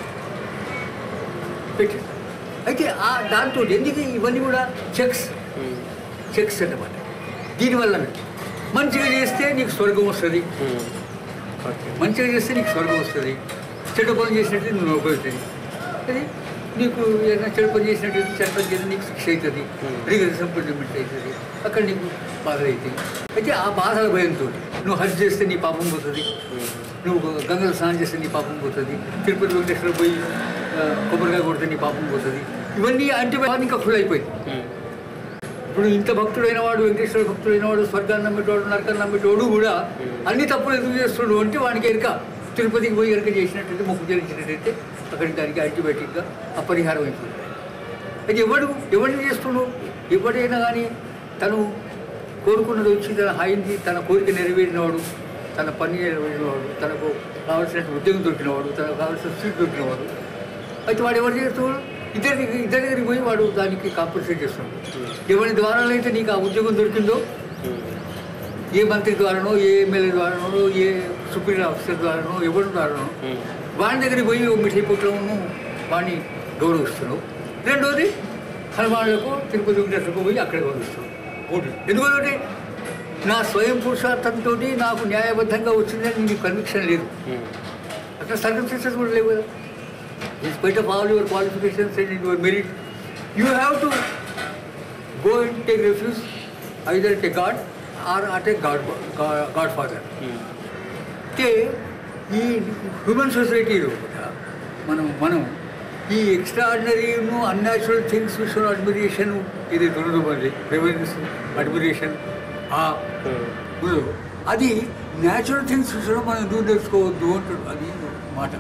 పెట్టి అయితే ఆ దాంతో ఎందుకు ఇవన్నీ కూడా చెక్స్ చెక్స్ అన్నమాట దీనివల్ల మంచిగా చేస్తే నీకు స్వర్గం వస్తుంది మంచిగా చేస్తే నీకు స్వర్గం వస్తుంది చెడు పని చేసినట్టు నువ్వు నోపవుతుంది అది నీకు ఏదైనా చెడు పని చేసినట్టు చెడు పని చేస్తే నీకు శిక్ష అవుతుంది లీగల్ సంపూర్ణమెంట్ అవుతుంది అక్కడ నీకు బాధ అవుతుంది అయితే ఆ బాధల భయంతో నువ్వు హజ్ చేస్తే నీ పాపం పోతుంది నువ్వు గంగలో స్నానం చేస్తే నీ పాపం పోతుంది తిరుపతి వెంకటేశ్వర పోయి ఆ, కొబ్బరికాయ కొడితే నీ పాపం పోతుంది ఇవన్నీ అంటే ఇంకా ఫుల్ అయిపోయింది ఇప్పుడు ఇంత భక్తుడైన వాడు వెంకటేశ్వర భక్తుడైన వాడు స్వర్గాన్ని నమ్మేటోడు నరకాన్ని నమ్మేటోడు కూడా అన్ని తప్పులు ఎందుకు చేస్తున్నాడు అంటే వానికి ఎరక తిరుపతికి పోయి ఎరక చేసినట్టయితే మొక్కు చెల్లించినట్టయితే అక్కడికి దానికి యాంటీబయాటిక్గా అపరిహారం అయిపోతుంది అది ఎవడు ఎవరిని చేస్తున్నాడు ఎవడైనా కానీ తను కోరుకున్నది వచ్చి తన హాయిని తన కోరిక నెరవేరినవాడు తన పని నెరవేరినవాడు తనకు కావాల్సిన ఉద్యోగం దొరికినవాడు తనకు కావాల్సిన సీట్ దొరికినవాడు అయితే వాడు ఎవరు చేస్తున్నాడు ఇద్దరి ఇద్దరి దగ్గరికి పోయి వాడు దానికి కాంపన్సేట్ చేస్తున్నాడు ఎవరి ద్వారా అయితే నీకు ఆ ఉద్యోగం దొరికిందో ఏ మంత్రి ద్వారానో ఏ ఎమ్మెల్యే ద్వారానో ఏ సుప్రీం ఆఫీసర్ ద్వారానో ఎవరి ద్వారానో వాడి దగ్గరికి పోయి ఓ మిఠాయి పుట్టము వాడిని గౌరవిస్తున్నావు రెండోది హనుమానులకు తిరుపతి వెంకటేశ్వరకు పోయి అక్కడ గౌరవిస్తున్నావు మూడు ఎందుకంటే నా స్వయం పురుషార్థంతో నాకు న్యాయబద్ధంగా వచ్చిందని నీకు కన్విక్షన్ లేదు అక్కడ సర్కమ్స్టెన్సెస్ కూడా లేవు కదా in spite of all your qualifications and your merit, you have to go and take refuge either at a God or at a God, God, Godfather. అయితే ఈ హ్యూమన్ సొసైటీలో కూడా మనం మనం ఈ ఎక్స్ట్రాడినరీను అన్యాచురల్ థింగ్స్ విషయంలో అడ్మిరేషన్ ఇది దొరకదు రెవెన్యూస్ అడ్మిరేషన్ ఆ ఉందో, అది న్యాచురల్ థింగ్స్ విషయంలో మనం ఎందుకు తెలుసుకోవద్దు అంటాడు అది మాట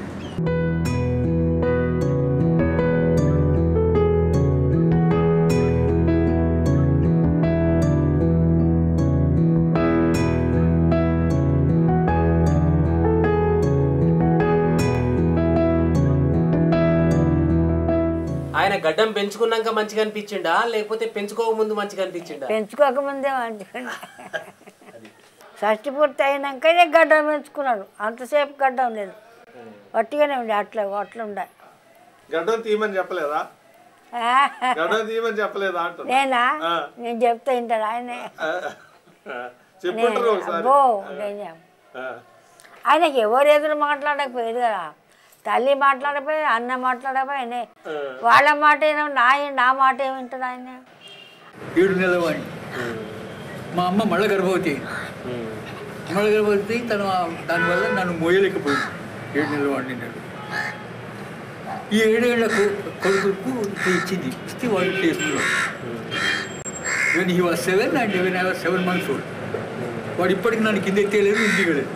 ఆయన గడ్డం పెంచుకున్నాక మంచిగా అనిపించిండా లేకపోతే పెంచుకోక ముందు మంచిగా అనిపించిండా పెంచుకోకముందే మంచిగా షష్టి పూర్తి అయినాకనే గడ్డం పెంచుకున్నాడు అంతసేపు గడ్డం లేదు వట్టిగానే ఉండే అట్లా అట్లా ఉండే గడ్డం తీయమని చెప్పలేదా గడ్డం తీయమని చెప్పలేదా అంటున్నా నేనా ఆ. నేను చెప్తే వింటాడు ఆయనే చెప్పుంటారు నేను- ఒకసారి అబ్బో నేను చెప్ప- ఆ. ఆయనకి ఎవరు ఎదురు మాట్లాడకపోయేది కదా తల్లి మాట్లాడపోయి అన్న మాట్లాడపోయి ఆయనే వాళ్ళ మాట ఏమో నా నా మాట ఏమింటాడు ఆయన ఏడు నెలల వాడిని మా అమ్మ మళ్ళ గర్భవతి మళ్ళ గర్భవతి తను ఆ- దానివల్ల నన్ను మోయలేకపోయింది ఏడు నెలల వాడిని నేను ఈ ఏడేళ్లకు కొడుకుకు ఇది ఇచ్చింది ఇస్తే వాడు చేసుకున్నాడు when he was seven and when I was seven months old వాడు ఇప్పటికి నన్ను కింద ఎత్తేయలేదు ఇంటికి లేదు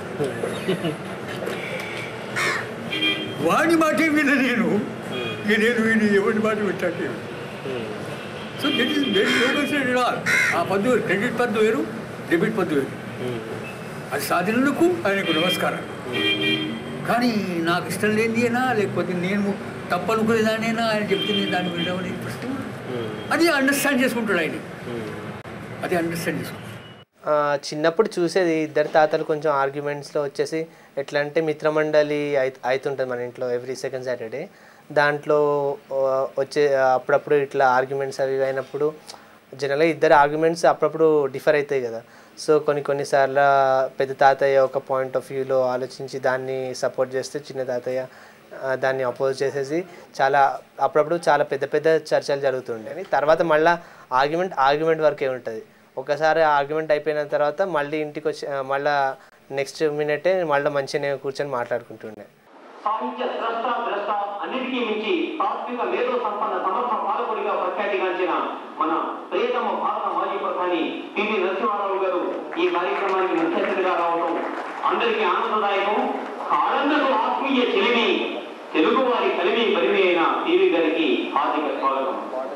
వాడి మాట విన నేను ఇక నేను వీడి ఎవరి మాట పెట్టాను సో దట్ ఈస్ వెరీ యోగేశ్వరుడు ఆల్ ఆ పద్దు వేరు క్రెడిట్ పద్దు వేరు డెబిట్ పద్దు వేరు అది సాధినందుకు ఆయనకు నమస్కారం కానీ నాకు ఇష్టం లేనిదేనా లేకపోతే నేను తప్పనుకునేదానేనా ఆయన చెప్తే నేను దాన్ని వినడం అనేది ప్రశ్న అది అండర్స్టాండ్ చేసుకుంటాడు ఆయన అది అండర్స్టాండ్ చేసుకుంటాడు ఆ, చిన్నప్పుడు చూసేది ఇద్దరు తాతలు కొంచెం ఆర్గ్యుమెంట్స్లో వచ్చేసి ఎట్లా అంటే మిత్రమండలి అయి అవుతుంటుంది మన ఇంట్లో ఎవ్రీ సెకండ్ సాటర్డే దాంట్లో ఆ, వచ్చే అప్పుడప్పుడు ఇట్లా ఆర్గ్యుమెంట్స్ అవి ఇవి అయినప్పుడు జనరల్గా ఇద్దరు ఆర్గ్యుమెంట్స్ అప్పుడప్పుడు డిఫర్ అవుతాయి కదా సో కొన్ని కొన్నిసార్లు పెద్ద తాతయ్య ఒక పాయింట్ ఆఫ్ వ్యూలో ఆలోచించి దాన్ని సపోర్ట్ చేస్తే చిన్న తాతయ్య ఆ, దాన్ని అపోజ్ చేసేసి చాలా అప్పుడప్పుడు చాలా పెద్ద పెద్ద చర్చలు జరుగుతుండే అని తర్వాత మళ్ళీ ఆర్గ్యుమెంట్ ఆర్గ్యుమెంట్ వరకే ఉంటుంది ఒకసారి ఆర్గ్యుమెంట్ అయిపోయిన తర్వాత మళ్ళీ ఇంటికి వచ్చి ఆ, మళ్ళా నెక్స్ట్ మినిటే మళ్ళీ మంచిగా కూర్చొని మాట్లాడుకుంటుండే సాహిత్య ద్రష్ట ద్రష్ట అన్నిటికీ మించి తాత్విక మేధో సంపన్న సమర్థ పాలకుడిగా ప్రఖ్యాతిగాంచిన మన ప్రియతమ భారత మాజీ ప్రధాని పివి నరసింహారావు గారు ఈ కార్యక్రమానికి ముఖ్య అతిథిగా రావడం అందరికీ ఆనందదాయకం కాళన్నకు ఆత్మీయ చెలిమి తెలుగువారి కలిమి పరిమి అయిన పివి గారికి హార్దిక స్వాగతం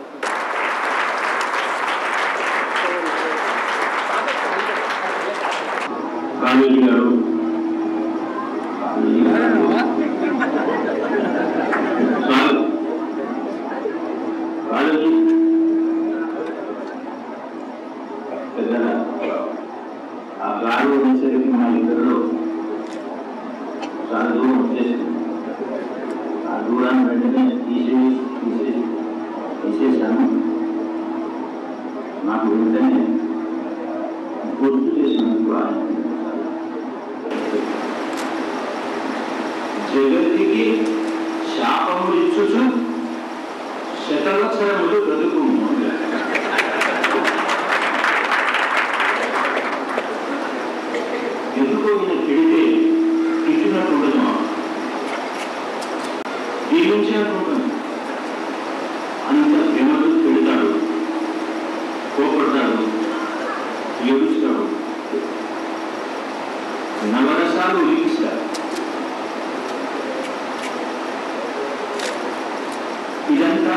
గాంధీజీ గారు చాలు కాలేజీ పెద్దల ఆ గారు వచ్చేసరికి మా ఇద్దరు చాలా దూరం వచ్చేసింది ఆ దూరాన్ని వెంటనే తీసేసి తీసేసి తీసేసాను నాకు వెంటనే గుర్తు చేసినందుకు ఆయన జగత్తికి శాపములిచ్చుచు శతవత్సరములు బ్రతుకు ఎందుకో ఈయన తిడితే తిట్టినట్టు ఉండదు దీవించినట్టు అంత ప్రేమలు తిడతాడు కోపడతాడు ఏడుస్తాడు నవరసాలు ఉలికిస్తాడు ఇదంతా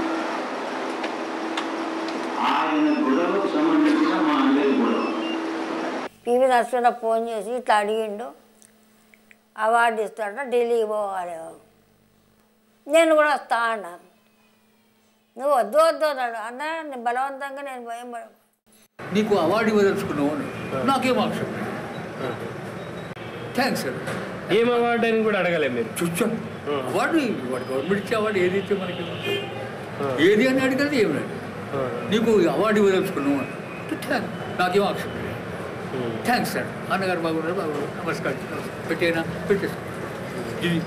ఆయన గొడవకు సంబంధించిన మా అందరి గొడవ పివి నరసింహరావు ఫోన్ చేసి ఇట్లా అడిగిండు అవార్డు ఇస్తాడ ఢిల్లీకి పోవాలి నేను కూడా వస్తా అన్నా నువ్వు వద్దు వద్దు అన్నాడు అన్న నేను బలవంతంగా నేను భయం పడ నీకు అవార్డు ఇవ్వదలుచుకున్నావు అని. నాకేం ఆక్షేపం థ్యాంక్స్ సార్ ఏం అవార్డు అని కూడా అడగలే మీరు చూచా అవార్డు వాడు గవర్నమెంట్ ఇచ్చే అవార్డు ఏది ఇచ్చే మనకి ఏది అని అడిగితే ఏమి లేదు నీకు అవార్డు ఇవ్వదలుచుకున్నావు అని థ్యాంక్ నాకేం ఆక్షేపం థ్యాంక్స్ సార్ అన్నగారు బాగున్నారు బాగున్నారు నమస్కారం పెట్టేనా పెట్టేసుకో ఇది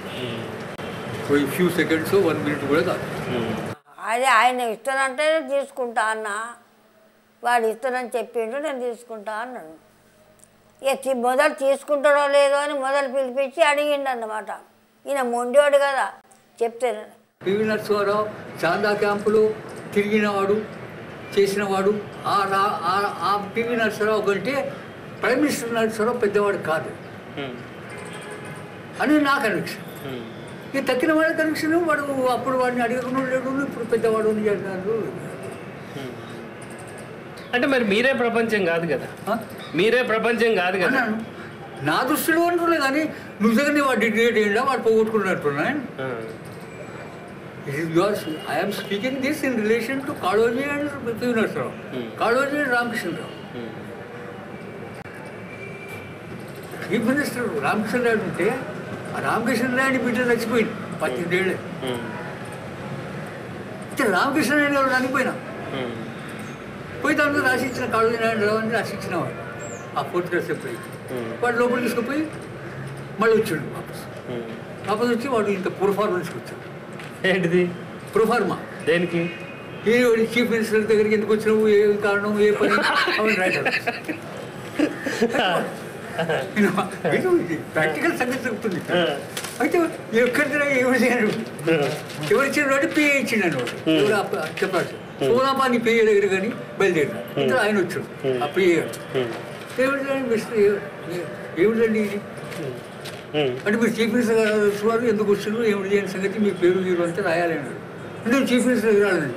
ఫ్యూ సెకండ్స్ వన్ మినిట్ కూడా కాదు అదే ఆయన ఇస్తానంటే నేను తీసుకుంటా అన్న వాడు ఇస్తానని చెప్పిండు నేను తీసుకుంటా అన్నాడు ఇక తి- మొదలు తీసుకుంటాడో లేదో అని మొదలు పిలిపించి అడిగిండు అన్నమాట ఈయన మొండోడు కదా చెప్తే పివి నరసింహారావు చాందా క్యాంపులో తిరిగినవాడు చేసినవాడు ఆ రా- ఆ- ఆ పివి నరసింహారావు కంటే ప్రైమ్ మినిస్టర్ నరసింహారావు పెద్దవాడు కాదు అని నా కనెక్షన్ ఈ తక్కిన వాడి కనెక్షన్ వాడు అప్పుడు వాడిని అడగకుండా లేడు ఇప్పుడు పెద్దవాడు అని అన్నారు అంటే మరి మీరే ప్రపంచం కాదు కదా మీరే ప్రపంచం కాదు కదా అన్నాను నా దృష్టిలో అంటున్నా కానీ నిజంగానే వాడు డిగ్రేడ్ అయ్యిందా వాడు పోగొట్టుకున్నట్టున్నా I'm speaking this in relation to Kaloji and PV Narasimha Rao Kaloji and Ramakrishna Rao chief minister Ramakrishna Rao ఉంటే ఆ రామకృష్ణరాయుడి బిడ్డ చచ్చిపోయింది పద్దెనిమిదేళ్ళే అయితే రామకృష్ణరాయుడు గారు చనిపోయినా పోయి దాంట్లో రాసిచ్చిన కాళోజీ నారాయణరావు అని రాసిచ్చిన వాడు ఆ ఫోటోగ్రాఫ్ పోయి వాడు లోపల తీసుకుపోయి మళ్ళీ వచ్చాడు వాపస్ వాపస్ వచ్చి వాడు ఇంత ప్రొఫార్మా తీసుకొచ్చాడు ఏంటిది ప్రొఫార్మా దేనికి ఏ వాడి చీఫ్ మినిస్టర్ దగ్గరికి ఎందుకు వచ్చినావు ఏ కారణం ఏ పని అవన్నీ రాశాడు ప్రాక్టికల్ సంగతి చెప్తుంది అయితే ఎక్కడికి ఎవరు చేయడు ఎవరు ఇచ్చిన వాడు పే ఇచ్చిండు వాడు ఎవరు అప్ప- చెప్పాడు సోనాపాని పే దగ్గర కానీ బయలుదేరిన ఇద్దరు ఆయన వచ్చాడు ఆ పే ఏమిటండి మిస్టర్ ఏమిటండి ఇది అంటే మీరు చీఫ్ మినిస్టర్ గారు వారు ఎందుకు వచ్చారు ఏమిటి చేయని సంగతి మీ పేరు మీరు అంతా రాయాలి అన్నాడు అంటే చీఫ్ మినిస్టర్ దగ్గర రాలేదండి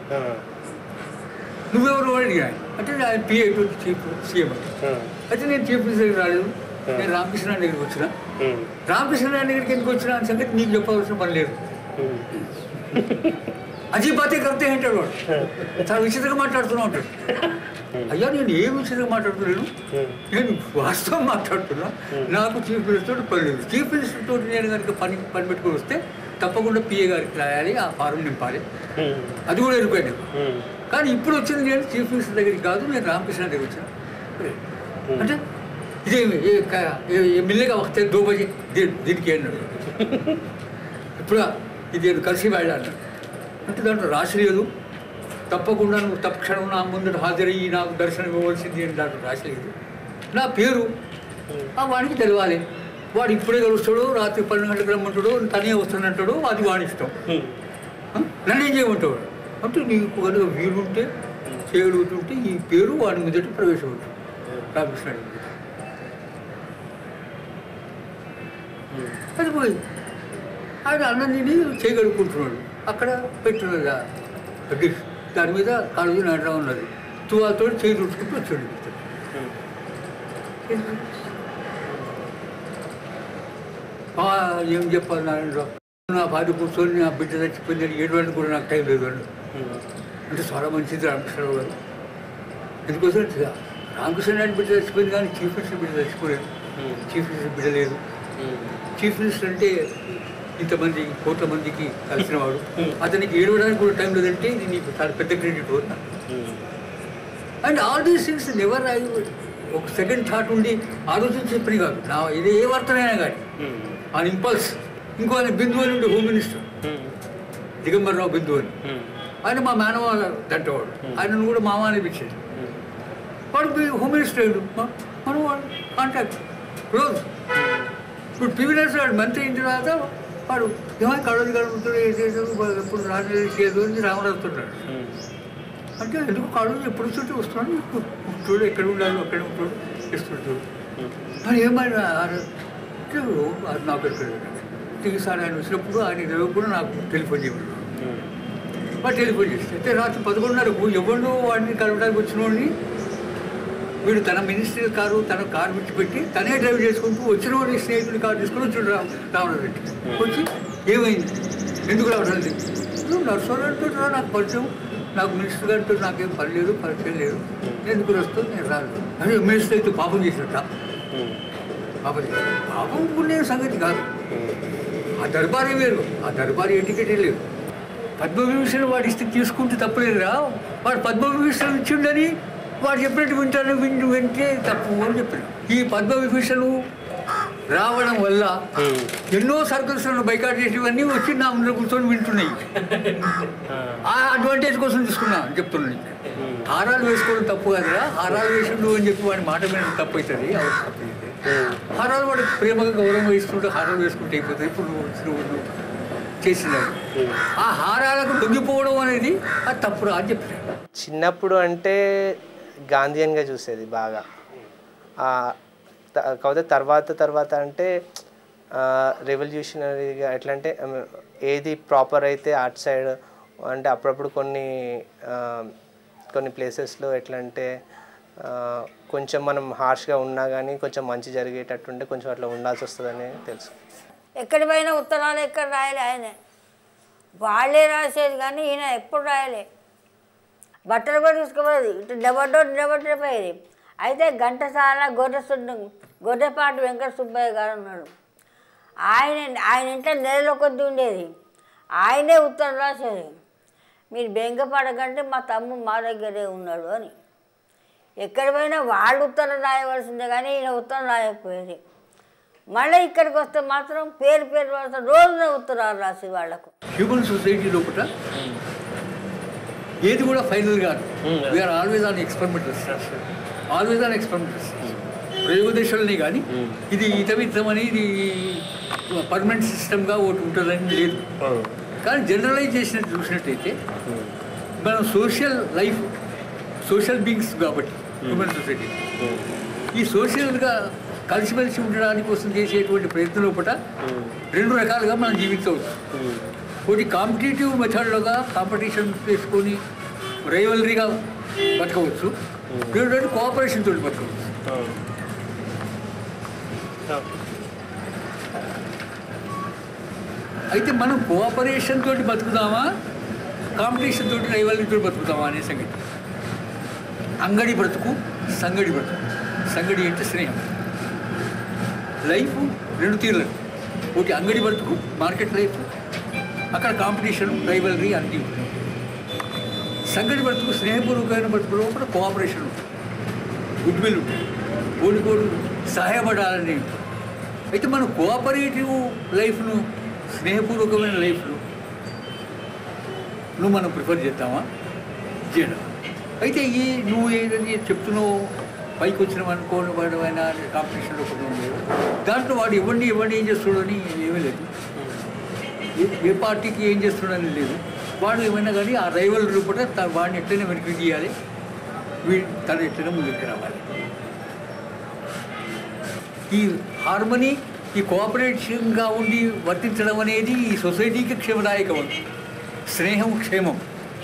నువ్వెవరు అడిగా అంటే ఆయన పిఏ చీఫ్ సీఎం అయితే నేను చీఫ్ మినిస్టర్ దగ్గర రాలేదు నేను రామకృష్ణ దగ్గరికి వచ్చిన రామకృష్ణ దగ్గరికి ఎందుకు వచ్చిన అని సంగతి నీకు చెప్పవలసిన పని లేదు అజీ బాతే కడితే అంటాడు వాడు చాలా విచిత్రంగా మాట్లాడుతూనే ఉంటాడు అయ్యా నేను ఏం విచిత్రంగా మాట్లాడుతున్నాను నేను వాస్తవం మాట్లాడుతున్నా నాకు చీఫ్ మినిస్టర్ పని లేదు చీఫ్ మినిస్టర్ తోటి నేను కనుక పని పని పెట్టుకొని వస్తే తప్పకుండా పిఏ గారికి రాయాలి ఆ ఫారం నింపాలి అది కూడా వెళ్ళిపోయాను కానీ ఇప్పుడు వచ్చింది నేను చీఫ్ మినిస్టర్ దగ్గరికి కాదు నేను రామకృష్ణ దగ్గరికి వచ్చాను చెప్పలేదు అంటే ఇదే ఏ క- ఏ- ఏ మిల్లేగా వస్తే దో బజే దీ- దీనికి అన్నాడు ఇప్పుడు ఇది ఏదో కలిసి వెళ్ళాలి అంటే దాంట్లో రాసి లేదు తప్పకుండా నువ్వు తక్షణం నా ముందు హాజరయ్యి నాకు దర్శనం ఇవ్వవలసింది అని దాంట్లో రాసి లేదు నా పేరు ఆ వాడికి తెలవాలి వాడు ఇప్పుడే కలుస్తాడు రాత్రి పన్నెండు గంటలకు రమ్మంటాడు తనే వస్తున్నట్టాడు అది వాడి ఇష్టం ఆ? నన్ను ఏం చేయమంటాడు అంటే నీకు కనుక వీలుంటే చేయగలుగుతుంటే ఈ పేరు వాడి మీదట ప్రవేశపెట్టు రామకృష్ణ అది పోయింది ఆయన అన్నం తిని చేయగలుగుకుంటున్నాడు అక్కడ పెట్టినది ఆ డిష్ దాని మీద కడుగు నడడం ఉన్నది తువాలతో చేయి తుడుచుకుంటూ వచ్చాడు ఆ, ఏం చెప్పాలి నారాయణరావు నా భార్య కూర్చొని నా బిడ్డ చచ్చిపోయింది అని ఏడవడానికి కూడా నాకు టైం లేదు అండి అంటే చాలా మంచిది రామకృష్ణరావు గారు ఎందుకోసం రామకృష్ణ నాయుడు బిడ్డ చచ్చిపోయింది కానీ చీఫ్ మినిస్టర్ బిడ్డ చచ్చిపోలేదు చీఫ్ మినిస్టర్ బిడ్డ లేదు చీఫ్ మినిస్టర్ అంటే ఇంతమంది కోట్ల మందికి కలిసిన వాడు అతనికి ఏడవడానికి కూడా టైం లేదంటే ఇది నీకు చాలా పెద్ద క్రెడిట్ వద్దా and all these things never I ఒక సెకండ్ థాట్ ఉండి ఆలోచించి చెప్పిన కాదు నా ఇది ఏ వార్తనైనా కానీ ఆన్ ఇంపల్స్ ఇంకో ఆయన బిందు అని ఉండే హోమ్ మినిస్టర్ దిగంబరరావు బిందు అని ఆయన మా మేనమా దంటవాడు ఆయనను కూడా మామ అనిపించేది వాడు బి- హోమ్ మినిస్టర్ అయ్యాడు మ- మనం వాడు కాంటాక్ట్ క్లోజ్ ఇప్పుడు పివి నరసింహాడు మంత్రి అయిన తర్వాత వాడు ఏమో కడలు కడుగుతాడు ఏం చేస్తాడు వాడు ఎప్పుడు రాజు చేయదు అని రామరాస్తున్నాడు అంటే ఎందుకు కాడు ఎప్పుడు చుట్టూ వస్తున్నాడు ఇప్పుడు చూడు ఎక్కడ ఉండాలి అక్కడ ఉంటాడు ఇస్తుంటాడు మరి ఏమైనా అది నాకు ఎక్కడ ఈసారి ఆయన వచ్చినప్పుడు ఆయన ఇరవై నాకు టెలిఫోన్ చేయమన్నాడు వాడు టెలిఫోన్ చేస్తే అయితే రాత్రి పదకొండున్నరకు ఎవడు వాడిని కలవడానికి వచ్చిన వాడిని వీడు తన మినిస్ట్రీ కారు తన కారు విడిచిపెట్టి తనే డ్రైవ్ చేసుకుంటూ వచ్చిన వాడి స్నేహితుడి కారు తీసుకుని వచ్చాడు రామ్ రావణారెడ్డి వచ్చి ఏమైంది ఎందుకు రావడం లేదు నర్సరావుతో నాకు పరిచయం నాకు మినిస్టర్ గారితో నాకేం పని లేదు పరిచయం లేదు నేను ఎందుకు వస్తాను నేను రాను అదే మినిస్టర్ అయితే పాపం చేసినట్ట పాపం చేశాడు. పాపం పుణ్యం సంగతి కాదు ఆ దర్బారే వేరు ఆ దర్బారీ ఎటికెటే లేదు పద్మవిభూషణ్ వాడి ఇస్తే తీసుకుంటే తప్పలేదురా వాడు పద్మవిభూషణ్ ఇచ్చిండని వాడు చెప్పినట్టు వింటాను వింటూ వింటే తప్పు అని చెప్పాడు ఈ పద్మవిభూషణ్ రావడం వల్ల ఎన్నో సర్కిల్స్ బైకాట్ చేసేవన్నీ వచ్చి నా ముందు కూర్చొని వింటున్నాయి ఆ అడ్వాంటేజ్ కోసం తీసుకున్నా అని చెప్తున్నాను నీకు. హారాలు వేసుకోవడం తప్పు కదరా హారాలు వేసిండు అని చెప్పి వాడి మాట మీద తప్పు అవుతుంది అవసరం తప్పు అయితే. హారాలు వాడు ప్రేమగా గౌరవం ఇస్తుంటే హారాలు వేసుకుంటే అయిపోతుంది ఇప్పుడు నువ్వు నువ్వు నువ్వు చేసినాడు ఆ హారాలకు లొంగిపోవడం అనేది అది తప్పురా అని చెప్పాడు చిన్నప్పుడు అంటే గాంధీయన్గా చూసేది బాగా ఆ, త- కాకపోతే తర్వాత తర్వాత అంటే రెవల్యూషనరీగా ఎట్లా అంటే I mean, ఏది ప్రాపర్ అయితే అట్ సైడ్ అంటే అప్పుడప్పుడు కొన్ని ఆ, కొన్ని ప్లేసెస్లో ఎట్లా అంటే ఆ, కొంచెం మనం హార్ష్గా ఉన్నా కానీ కొంచెం మంచి జరిగేటట్టుంటే కొంచెం అట్లా ఉండాల్సి వస్తుందని తెలుసు ఎక్కడి పోయినా ఉత్తరాలు ఎక్కడ రాయలే ఆయనే వాళ్ళే రాసేది కానీ ఈయన ఎప్పుడు రాయలే బట్టలు కూడా తీసుకుపోయేది ఇటు డబడ్డో డబడ్డో పోయేది అయితే ఘంటసాల గొర్రె సుబ్బ గొర్రెపాటి వెంకట సుబ్బయ్య గారు ఉన్నాడు ఆయన ఆయన ఇంట్లో నెలలో కొద్ది ఉండేది ఆయనే ఉత్తరం రాసేది మీరు బెంగపడకంటే మా తమ్ముడు మా దగ్గరే ఉన్నాడు అని ఎక్కడ పోయినా వాళ్ళు ఉత్తరం రాయవలసిందే కానీ ఈయన ఉత్తరం రాయకపోయేది మళ్ళీ ఇక్కడికి వస్తే మాత్రం పేరు పేరు వస్తే రోజున ఉత్తరాలు రాసి వాళ్ళకు హ్యూమన్ సొసైటీ లోపల ఏది కూడా ఫైనల్ కాదు we are always on experimentals always on experimentals ప్రయోగదేశాలనే కానీ ఇది ఇతమితమని ఇది పర్మనెంట్ సిస్టమ్గా ఒకటి ఉంటుందని లేదు కానీ జనరలైజ్ చేసినట్టు చూసినట్టయితే మనం సోషల్ లైఫ్ సోషల్ బీయింగ్స్ కాబట్టి హ్యూమన్ సొసైటీ ఈ సోషల్గా కలిసిమెలిసి ఉండడానికి కోసం చేసేటువంటి ప్రయత్నం లోపల రెండు రకాలుగా మనం జీవించవచ్చు ఒకటి కాంపిటేటివ్ మెథడ్లుగా కాంపిటీషన్ చేసుకొని రైవలరీగా బతకవచ్చు రెండోది కోఆపరేషన్ తోటి బతకవచ్చు అయితే మనం కోఆపరేషన్ తోటి బతుకుదామా కాంపిటీషన్ తోటి రైవలరీ తోటి బతుకుతామా అనే సంగతి అంగడి బ్రతుకు సంగడి బ్రతుకు సంగడి అంటే స్నేహం లైఫ్ రెండు తీర్లు ఒకటి అంగడి బ్రతుకు మార్కెట్ లైఫ్ అక్కడ కాంపిటీషన్ రైవలరీ అన్నీ ఉంటాయి సంగడి బ్రతుకు స్నేహపూర్వకమైన బ్రతుకు లోపల కోఆపరేషన్ ఉంటుంది గుడ్ విల్ ఉంటుంది ఓడికోడు సహాయపడాలని అయితే మనం కోఆపరేటివ్ లైఫ్ను స్నేహపూర్వకమైన లైఫ్ను నువ్వు మనం ప్రిఫర్ చేద్దామా చేయడం అయితే ఈ నువ్వు ఏదైతే చెప్తున్నావు పైకి వచ్చిన అనుకోని వాడు అయినా కాంపిటీషన్లో ఒకటి ఉండేది దాంట్లో వాడు ఇవ్వండి ఇవ్వండి ఏం చేస్తున్నాడని ఏమీ లేదు ఏ- ఏ పార్టీకి ఏం చేస్తున్నాడని లేదు వాడు ఏమైనా కానీ ఆ రైవల్ రూపట త- వాడిని ఎట్లయినా వెనక్కి తీయాలి వీడి తను ఎట్లయినా ముందుకు రావాలి ఈ హార్మనీ ఈ కోఆపరేషన్గా ఉండి వర్తించడం అనేది ఈ సొసైటీకి క్షేమదాయకం స్నేహం క్షేమం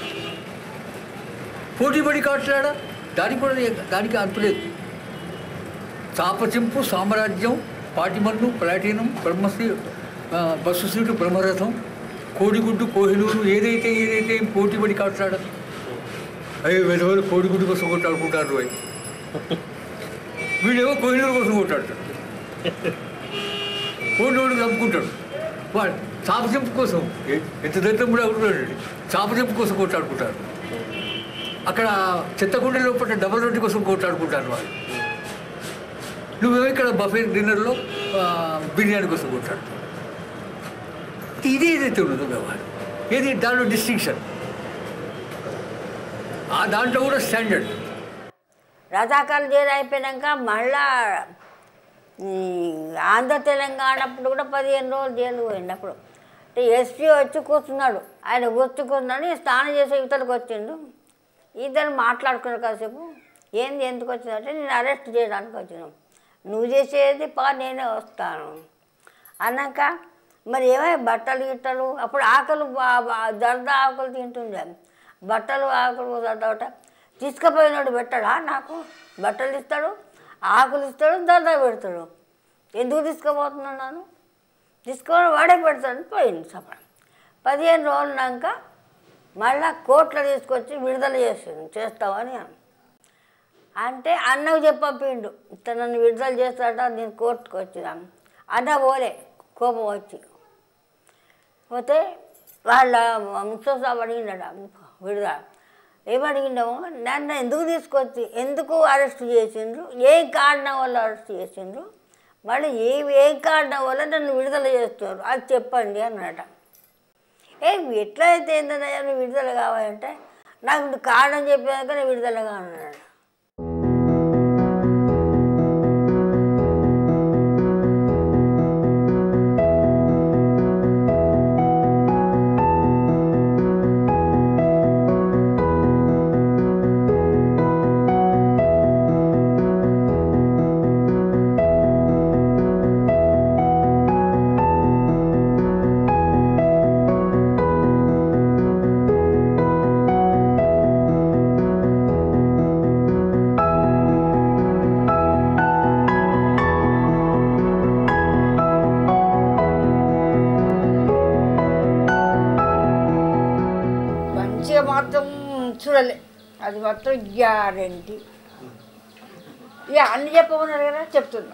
పోటీపడి కాట్లాడా దానికి కూడా ఏ- దానికి అంతులేదు చాపచింపు సామ్రాజ్యం పాటిమన్ను ప్లాటినం బ్రహ్మశ్రీ ఆ, బస్సు సీటు బ్రహ్మరథం కోడిగుడ్డు కోహినూరు ఏదైతే ఏదైతే పోటీపడి కాట్లాడదు అయ్యో విధవలు కోడిగుడ్డు కోసం కొట్టాడుకుంటారు అవి వీడేమో కోహినూరు కోసం కొట్టాడతాడు కోడినోడు చంపుకుంటాడు వాడు చాపచెంపు కోసం ఏ- ఎంత దరిద్రం కూడా ఉంటున్నాడు చాపచెంపు కోసం కొట్టాడుకుంటారు అక్కడ చెత్తకుండ లోపల డబల్ రొట్టి కోసం కొట్టాడుకుంటారు వాళ్ళు నువ్వేమో ఇక్కడ బఫే డిన్నర్లో ఆ, బిర్యానీ కోసం కొట్టాడు ఇది ఏదైతే ఉన్నదో వ్యవహారం ఏది దాంట్లో డిస్టింక్షన్ ఆ దాంట్లో కూడా స్టాండర్డ్ రథాకాలు జైలు అయిపోయాక మళ్ళా ఈ ఆంధ్ర తెలంగాణ అప్పుడు కూడా పదిహేను రోజులు జైలు పోయిండు అప్పుడు అంటే ఎస్పీ వచ్చి కూర్చున్నాడు ఆయన కూర్చుకున్నాడు స్నానం చేసే ఇతరులకు వచ్చిండు ఇద్దరు మాట్లాడుకున్నారు కాసేపు ఏంది ఎందుకు వచ్చిందంటే నేను అరెస్ట్ చేయడానికి వచ్చినాం నువ్వు చేసేది పా నేనే వస్తాను అన్నాక మరి ఏమై బట్టలు గిట్టలు అప్పుడు ఆకలి బా- బా- జర్ద ఆకులు తింటుండే బట్టలు ఆకులు జర్దట తీసుకుపోయినాడు పెట్టాడా నాకు బట్టలు ఇస్తాడు ఆకులు ఇస్తాడు జర్ద పెడతాడు ఎందుకు తీసుకుపోతున్నాను నన్ను తీసుకొని వాడే పెడతాడు పోయింది చెప్పండి పదిహేను రోజులున్నాక మళ్ళా కోర్టులో తీసుకొచ్చి విడుదల చేసిండు చేస్తామని అన్నాడు. అంటే అన్నకు చెప్పంపిండు ఇట్లా నన్ను విడుదల చేస్తాడ నేను కోర్టుకు వచ్చినాను అన్న పోలే కోపం వచ్చి పోతే వాళ్ళ ముఖ్యసాబ్ అడిగినాడు విడుదల ఏమడిగినాము నన్ను ఎందుకు తీసుకొచ్చి ఎందుకు అరెస్ట్ చేసిండ్రు ఏ కారణం వల్ల అరెస్ట్ చేసిండ్రు మళ్ళీ ఏ ఏ కారణం వల్ల నన్ను విడుదల చేస్తున్నారు అది చెప్పండి అన్నట ఏ ఎట్లా అయితే ఏంటన్నయ్యా నువ్వు విడుదల కావాలంటే నాకు నువ్వు కారణం చెప్పాక నేను విడుదల కావాలన్నాడు మంచిగా మాత్రం చూడలే అది మాత్రం గ్యారంటీ ఇక అన్ని చెప్పమన్నారు కదా చెప్తున్నా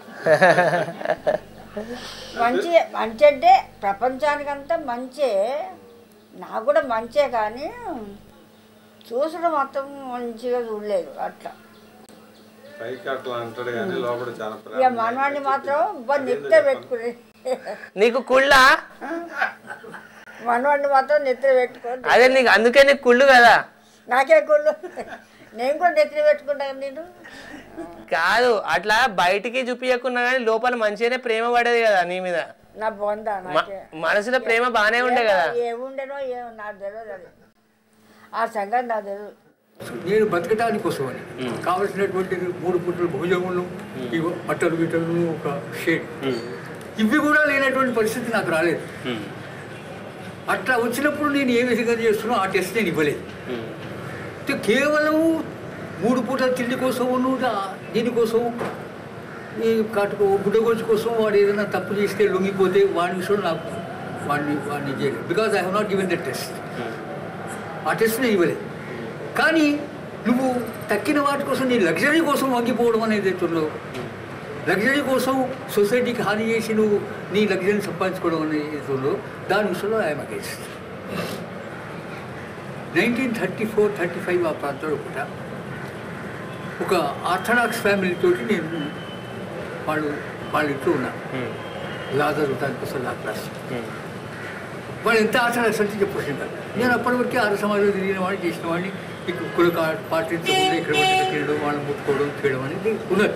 మంచి మంచి అంటే ప్రపంచానికంతా మంచే నాకు కూడా మంచే కానీ చూసడం మాత్రం మంచిగా చూడలేదు అట్లా పైకి అట్లా అంటాడు కానీ లోపల చాలా ఇక ప్రేమ మనవాడిని మాత్రం నెత్త పెట్టుకుని నీకు కుళ్ళా మనవాడిని మాత్రం నెత్తిన పెట్టుకొని అదే నీకు అందుకే నీకు కుళ్ళు కదా నాకే కుళ్ళు నేను కూడా నెత్తిన పెట్టుకుంటాను నేను కాదు అట్లా బయటికి చూపించకున్నా కానీ లోపల మంచిగానే ప్రేమ పడేది కదా నీ మీద నా బొంద మ- నాకే మనసులో ప్రేమ బాగానే ఉండే కదా ఏముండేనో ఏమో నాకు తెలియదు అది ఆ సంగతి నాకు తెలియదు నేను బతకడానికి కోసమని కావలసినటువంటి మూడు పుట్టలు భోజనములు ఇవి బట్టలు గిట్టలు ఒక షేడ్ ఇవి కూడా లేనటువంటి పరిస్థితి నాకు రాలేదు అట్లా వచ్చినప్పుడు నేను ఏ విధంగా చేస్తున్నా ఆ టెస్ట్ నేను ఇవ్వలేదు అంటే కేవలం మూడు పూటల తిండి కోసమును దా- దీనికోసం ఈ కాటుకో గుడ్డగోజు కోసం వాడు ఏదైనా తప్పు చేస్తే లొంగిపోతే వాడి విషయంలో నాకు వాడిని వాడిని చేయలేదు because I have not given the test ఆ టెస్ట్ నేను ఇవ్వలేదు కానీ నువ్వు తక్కిన వాటి కోసం నీ లగ్జరీ కోసం వంగిపోవడం అనేది ఎత్తుందో లగ్జరీ కోసం సొసైటీకి హాని చేసి నువ్వు నీ లగ్జరీని సంపాదించుకోవడం అనేది ఎత్తుందో దాని విషయంలో I'm against nineteen thirty four thirty five ఆ ప్రాంతంలో కూడా ఒక ఆర్థడాక్స్ ఫ్యామిలీ తోటి నేను వాళ్ళు వాళ్ళ ఇంట్లో ఉన్నాను లాజర్ దానికోసం లా క్లాస్ వాళ్ళు ఎంత ఆర్థడాక్స్ అంటే చెప్పొచ్చింది నేను అప్పటి వరకే ఆరు సమాజంలో తిరిగిన వాడిని చేసిన వాడిని ఇక్కడ కుల పాటించకుండా ఇక్కడ పట్టి తినడం వాళ్ళని ముట్టుకోవడం చేయడం అనేది ఉన్నది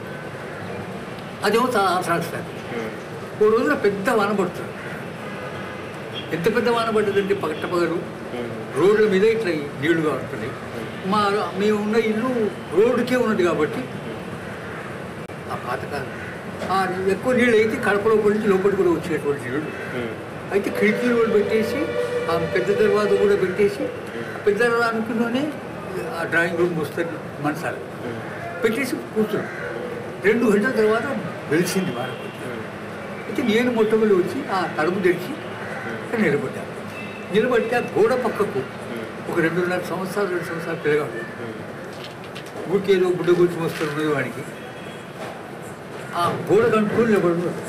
అదేమో చాలా ఆర్థడాక్స్ ఫ్యామిలీ ఓ రోజున పెద్ద వాన పడుతుంది ఎంత పెద్ద వాన పడ్డదంటే పగట పగలు రోడ్ల మీద ఇట్లా నీళ్లు కారుతున్నాయి మా మేము ఉన్న ఇల్లు రోడ్డుకే ఉన్నది కాబట్టి ఆ పాతకాలం ఆ ఎక్కువ నీళ్ళు అయితే కడప లోపల నుంచి లోపలికి కూడా వచ్చేటువంటి నీళ్ళు అయితే కిటికీలు కూడా పెట్టేసి ఆ పెద్ద దర్వాజ కూడా పెట్టేసి ఆ పెద్ద అనుకున్నోనే ఆ డ్రాయింగ్ రూమ్ వస్తుంది మనసాల పెట్టేసి కూర్చున్నాం రెండు గంటల తర్వాత వెలిసింది వాన అయితే నేను మొట్టమొదటి వచ్చి ఆ తలుపు తెరిచి అక్కడ నిలబడ్డాను నిలబడితే ఆ గోడ పక్కకు ఒక రెండున్నర సంవత్సరాలు రెండు సంవత్సరాలు పిల్లగాడు ఊరికేదో బుడ్డ గురించి వస్తున్నది వాడికి ఆ గోడ కంటుకుని నిలబడున్నాడు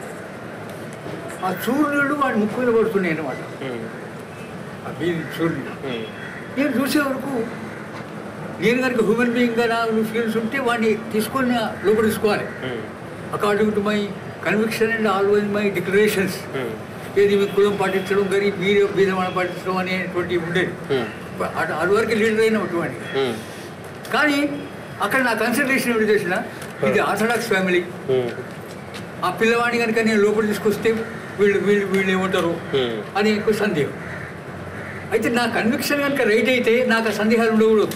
ఆ సూర్యుడు వాడి ముక్కు నిలబడుతున్నాయి అన్నమాట ఆ వీధి సూర్యుడు నేను చూసే వరకు నేను కనుక హ్యూమన్ బీయింగ్గా నాకు ఫీల్స్ ఉంటే వాడిని తీసుకొని లోపల తీసుకోవాలి according to my conviction and always my declarations ఏది మీ కులం పాటించడం కానీ మీరు బీదమాన పాటించడం అనేటువంటి ఉండేది అటు అది వరకు లీడర్ అయినటువంటి కానీ అక్కడ నా కన్సల్టేషన్ ఏమిటి చేసిన ఇది ఆర్థడాక్స్ ఫ్యామిలీ ఆ పిల్లవాడిని కనుక నేను లోపల తీసుకొస్తే వీళ్ళు వీళ్ళు వీళ్ళు ఏమంటారు అని ఎక్కువ సందేహం అయితే నా కన్విక్షన్ కనుక రైట్ అయితే నాకు ఆ సందేహాలు ఉండకూడదు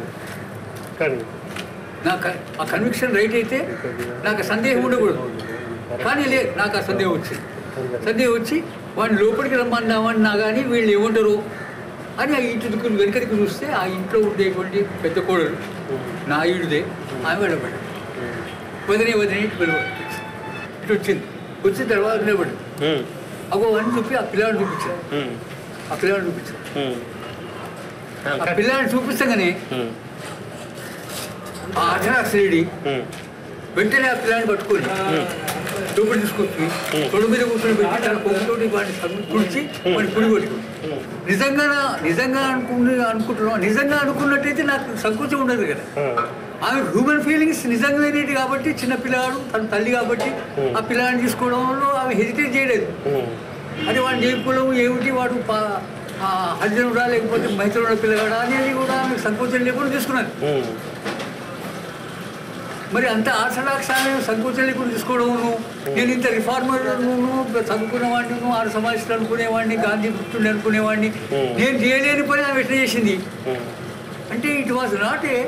నా క- ఆ కన్విక్షన్ రైట్ అయితే నాకు ఆ సందేహం ఉండకూడదు కానీ లేదు నాకు ఆ సందేహం వచ్చింది సందేహం వచ్చి వాడిని లోపలికి రమ్మన్నామన్నా కానీ వీళ్ళు ఏమంటారు అని ఆ ఇంటి దిక్కులు వెనకడికి చూస్తే ఆ ఇంట్లో ఉండేటువంటి పెద్ద కోడలు నా ఈడుదే ఆమె వెళ్ళబడి వదిలే వదిలే ఇటు వెళ్ళబడి ఇటు వచ్చింది వచ్చిన తర్వాత నిలబడి అగో అని చెప్పి ఆ పిల్లాడిని చూపించాను ఆ పిల్లాడిని చూపించాను ఆ పిల్లాడిని చూపిస్తాగానే ఆ అక్షరాక్షరుడి వెంటనే ఆ పిల్లాన్ని పట్టుకొని లోపలి తీసుకొచ్చి తొడు మీద కూర్చొని పెట్టి తన పొంగుతోటి వాడిని సగం తుడిచి వాడిని పుడి కొట్టుకుంది నిజంగా నిజంగా అనుకుని అనుకుంటున్నాం నిజంగా అనుకున్నట్టయితే నాకు సంకోచం ఉండదు కదా ఆమె హ్యూమన్ ఫీలింగ్స్ నిజంగానేటి కాబట్టి చిన్న పిల్లవాడు తన తల్లి కాబట్టి ఆ పిల్లాడిని తీసుకోవడంలో ఆమె హెజిటేట్ చేయలేదు అది వాడు ఏ కులం ఏమిటి వాడు పా- ఆ హరిజనుడా లేకపోతే మైత్రుడ పిల్లగాడా అనేది కూడా ఆమె సంకోచం లేకుండా తీసుకున్నది మరి అంత ఆర్థడాక్స్ అనే సంకోచం లేకుండా తీసుకోవడం నేను ఇంత రిఫార్మర్ చదువుకునేవాడిని ఆరు సమాజాలు అనుకునేవాడిని గాంధీ పుట్టుండి అనుకునేవాడిని నేను చేయలేని పని ఆమె ఎట్లా చేసింది అంటే ఇట్ వాజ్ నాట్ ఏ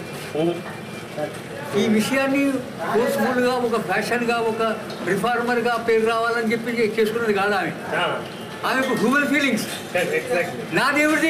ఈ విషయాన్ని ఫోర్స్ఫుల్గా ఒక ఫ్యాషన్గా ఒక రిఫార్మర్గా పేరు రావాలని చెప్పి చేసుకున్నది కాదు ఆమె ఆమెకు హ్యూమన్ ఫీలింగ్స్ నాదేమిటి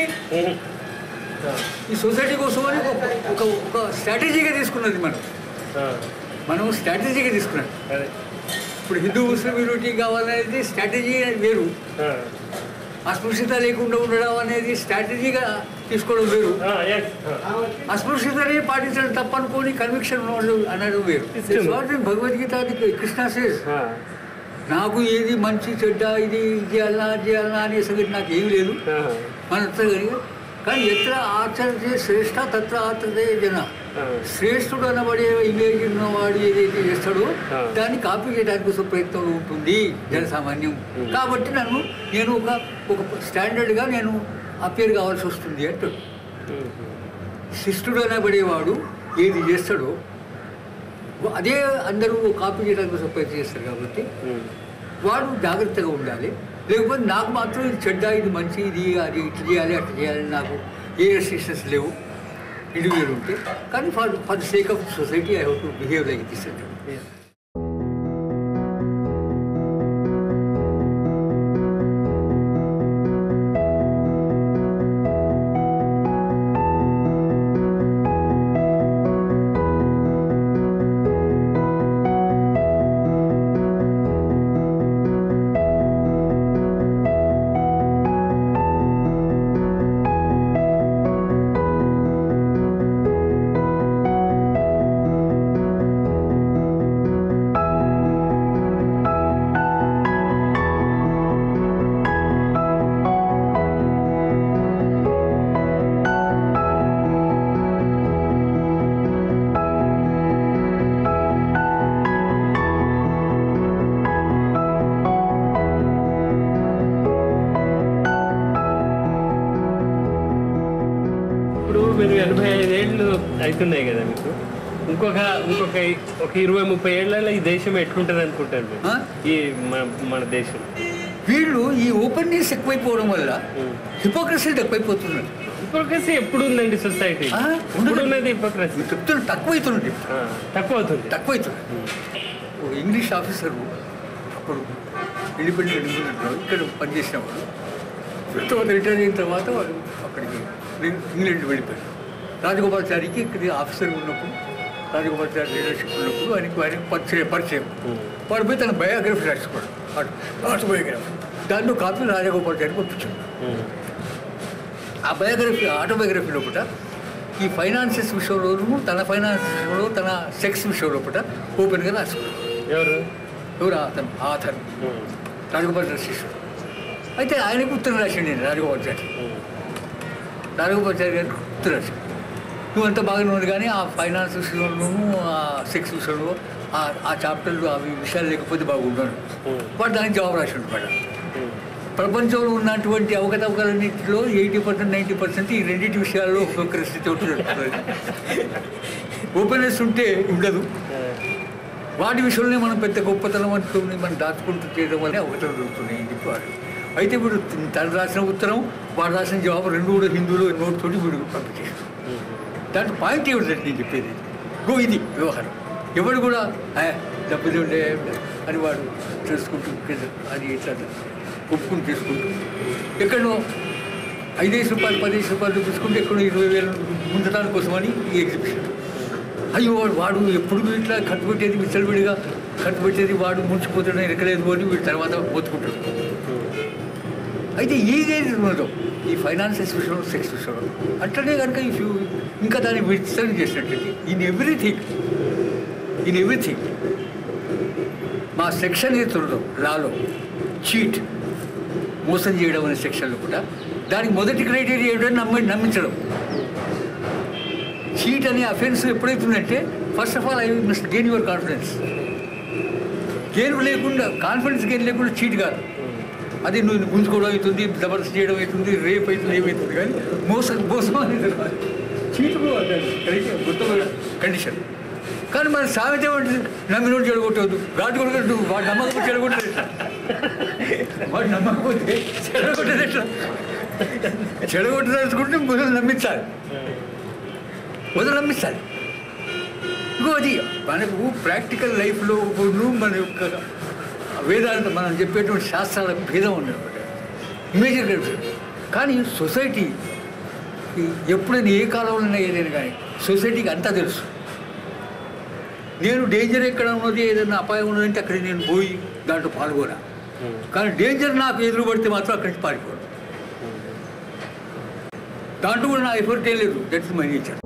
ఈ సొసైటీ కోసం అని ఒక ఒక ఒక స్ట్రాటజీగా తీసుకున్నది మనం మనం స్ట్రాటజీగా తీసుకున్నాం ఇప్పుడు హిందూ ముస్లిం యూనిటీ కావాలనేది స్ట్రాటజీ వేరు అస్పృశ్యత లేకుండా ఉండడం అనేది స్ట్రాటజీగా తీసుకోవడం వేరు అస్పృశ్యతనే పాటించడం తప్పనుకోని కన్విక్షన్ ఉన్నవాళ్ళు అనడం వేరు వాట్ ఇన్ భగవద్గీత అది కృష్ణ సేస్ నాకు ఏది మంచి చెడ్డ ఇది ఇది చేయాలనా అది చేయాలనా అనే సంగతి నాకు ఏమి లేదు మన కానీ ఎత్ర ఆచరితే శ్రేష్ట తత్ర ఆచరితే జన శ్రేష్ఠుడు అనబడే ఇమేజ్ ఉన్నవాడు ఏదైతే చేస్తాడో దాన్ని కాపీ చేయడానికి కోసం ప్రయత్నం ఉంటుంది జనసామాన్యం కాబట్టి నన్ను నేను ఒక ఒక స్టాండర్డ్గా నేను అపేర్ కావాల్సి వస్తుంది అంటాడు శిష్టుడు అనబడేవాడు ఏది చేస్తాడో అదే అందరూ కాపీ చేయడానికి కోసం ప్రయత్నం చేస్తారు కాబట్టి వాడు జాగ్రత్తగా ఉండాలి లేకపోతే నాకు మాత్రం ఇది చెడ్డ ఇది మంచి ఇది అది ఇట్లా చేయాలి అట్లా చేయాలని నాకు ఏ రెస్ట్రిక్షన్స్ లేవు ఇండివిజువల్ ఉంటే కానీ for for the sake of society I have to behave like this అంటాడు ఆ మీరు ఎనభై ఐదేళ్ళు అవుతున్నాయి కదా మీకు ఇంకొక ఇంకొక ఒక ఇరవై ముప్పై ఏళ్ళలో ఈ దేశం ఎట్లుంటుంది అనుకుంటారు మీరు ఆ? ఈ మన మన దేశం వీళ్ళు ఈ ఓపెన్నెస్ ఎక్కువైపోవడం వల్ల హిపోక్రసీ ఎక్కువైపోతున్నారు హిపోక్రసీ ఎప్పుడు ఉందండి సొసైటీ ఆ, ఇప్పుడు ఉండదు. ఉన్నది హిపోక్రసీ మీరు చెప్తున్నారు తక్కువైతుంది తక్కువ అవుతుంది తక్కువైతుంది ఒక ఇంగ్లీష్ ఆఫీసర్ అప్పుడు ఇండిపెండెంట్ ఇండిపెండెంట్లో ఇక్కడ పనిచేసినప్పుడు తర్వాత రిటైర్ అయిన తర్వాత వాడు అక్కడికి ఇంగ్లాండ్ వెళ్ళిపోయాడు రాజగోపాలాచారికి ఇక్కడ ఆఫీసర్ ఉన్నప్పుడు రాజగోపాలాచారి లీడర్షిప్ ఉన్నప్పుడు ఆయనకి ఆయనకి పరిచయం పరిచయం వాడు పోయి తన బయోగ్రఫీ రాసుకోవడం ఆటోబయోగ్రఫీ దాంట్లో కాపీ రాజగోపాలాచారికి పంపించాడు ఆ బయోగ్రఫీ ఆటోబయోగ్రఫీ లోపల ఈ ఫైనాన్సెస్ విషయంలోనూ తన ఫైనాన్స్ విషయంలో తన సెక్స్ విషయం లోపల ఓపెన్గా రాసుకున్నాడు ఎవరు ఎవరు అతను ఆథర్ రాజగోపాల్ శిష్యుడు అయితే ఆయనకు ఉత్తరం రాసిండి నేను రాజగోపాల్చారి రాజగోపాల్చారి గారికి ఉత్తరం రాశాడు నువ్వు అంత బాగానే ఉంది కానీ ఆ ఫైనాన్స్ విషయంలోనూ ఆ సెక్స్ విషయంలో ఆ ఆ చాప్టర్లు అవి విషయాలు లేకపోతే బాగుండను వాడు దానికి జవాబు రాసిండు మేడం ప్రపంచంలో ఉన్నటువంటి అవకతవకలన్నింటిలో ఎయిటీ పర్సెంట్ నైంటీ పర్సెంట్ ఈ రెండింటి విషయాల్లో ఉపకరిస్తే చోటు జరుగుతుంది ఓపెన్నెస్ ఉంటే ఉండదు వాటి విషయంలో మనం పెద్ద గొప్పతనం అంటుంది మనం దాచుకుంటూ చేయడం వల్లే అవకతలు దొరుకుతున్నాయి అని చెప్పి వాడు అయితే వీడు తను రాసిన ఉత్తరం వాడు రాసిన జవాబు రెండు కూడా హిందూలో నోట్ తోటి వీడు పంపించేస్తాడు దాంట్లో పాయింట్ ఏమిటంటే నేను చెప్పేది గో ఇది వ్యవహారం ఎవడు కూడా "ఏ, డబ్బులు ఉండే అని వాడు చేసుకుంటూ అది ఇట్లా ఒప్పుకుని చేసుకుంటూ ఎక్కడో ఐదేసి రూపాయలు పదిహేను రూపాయలు చూపించుకుంటే ఎక్కడో ఇరవై వేలు ముందటానికి కోసమని ఈ ఎగ్జిబిషన్ అయ్యో వాడు వాడు ఎప్పుడు ఇట్లా ఖర్చు పెట్టేది విచ్చలవిడిగా ఖర్చు పెట్టేది వాడు ముంచిపోతాడు ఎక్కలేదు అని వీడు తర్వాత పోతుకుంటాడు అయితే ఏదైతే ఉన్నదో ఈ ఫైనాన్షియల్ విషయంలో సెక్స్ విషయంలో అట్లనే కనుక ఇఫ్ యూ ఇంకా దాన్ని విస్తరణ చేసినట్లయితే ఇన్ ఎవ్రీథింగ్ ఇన్ ఎవ్రీథింగ్ మా సెక్షన్ ఏదైతే ఉన్నదో లాలో చీట్ మోసం చేయడం అనే సెక్షన్లో కూడా దానికి మొదటి క్రైటీరియా ఏంటంటే నమ్మి నమ్మించడం చీట్ అనే అఫెన్స్ ఎప్పుడైతుందంటే first of all I must gain your confidence gain లేకుండా కాన్ఫిడెన్స్ గెయిన్ లేకుండా చీట్ కాదు అది నువ్వు గుంజుకోవడం అవుతుంది జబర్దస్త్ చేయడం అవుతుంది రేప్ అవుతుంది ఏమవుతుంది కానీ మోసం మోసం అనేది రాదు. చీట్ గుర్తుమైన కండిషన్ కానీ మన సామెత ఏమంటుంది నమ్మినోడు చెడగొట్టవద్దు గాడు కొడుకుంటూ వాడు నమ్మకపోతే చెడగొట్టలేదు ఎట్లా? వాడు నమ్మకపోతే చెడగొట్టేది ఎట్లా చెడగొట్టదలుచుకుంటే మొదలు నమ్మించాలి మొదలు నమ్మించాలి ఇంకో అది మనకు ప్రాక్టికల్ లైఫ్లో ఉన్ను మన యొక్క వేదాంత మనం చెప్పేటువంటి శాస్త్రాలకు భేదం ఉండదు ఇమేజిన్ కానీ సొసైటీ ఎప్పుడైనా ఏ కాలంలో ఏదైనా కానీ సొసైటీకి అంతా తెలుసు నేను డేంజర్ ఎక్కడ ఉన్నది ఏదైనా అపాయం ఉన్నదంటే అక్కడ నేను పోయి దాంట్లో పాల్గొనా కానీ డేంజర్ నాకు ఎదురు పడితే మాత్రం అక్కడి నుంచి పారిపోను దాంట్లో కూడా నా ఎఫర్ట్ ఏం లేదు దట్స్ మై నేచర్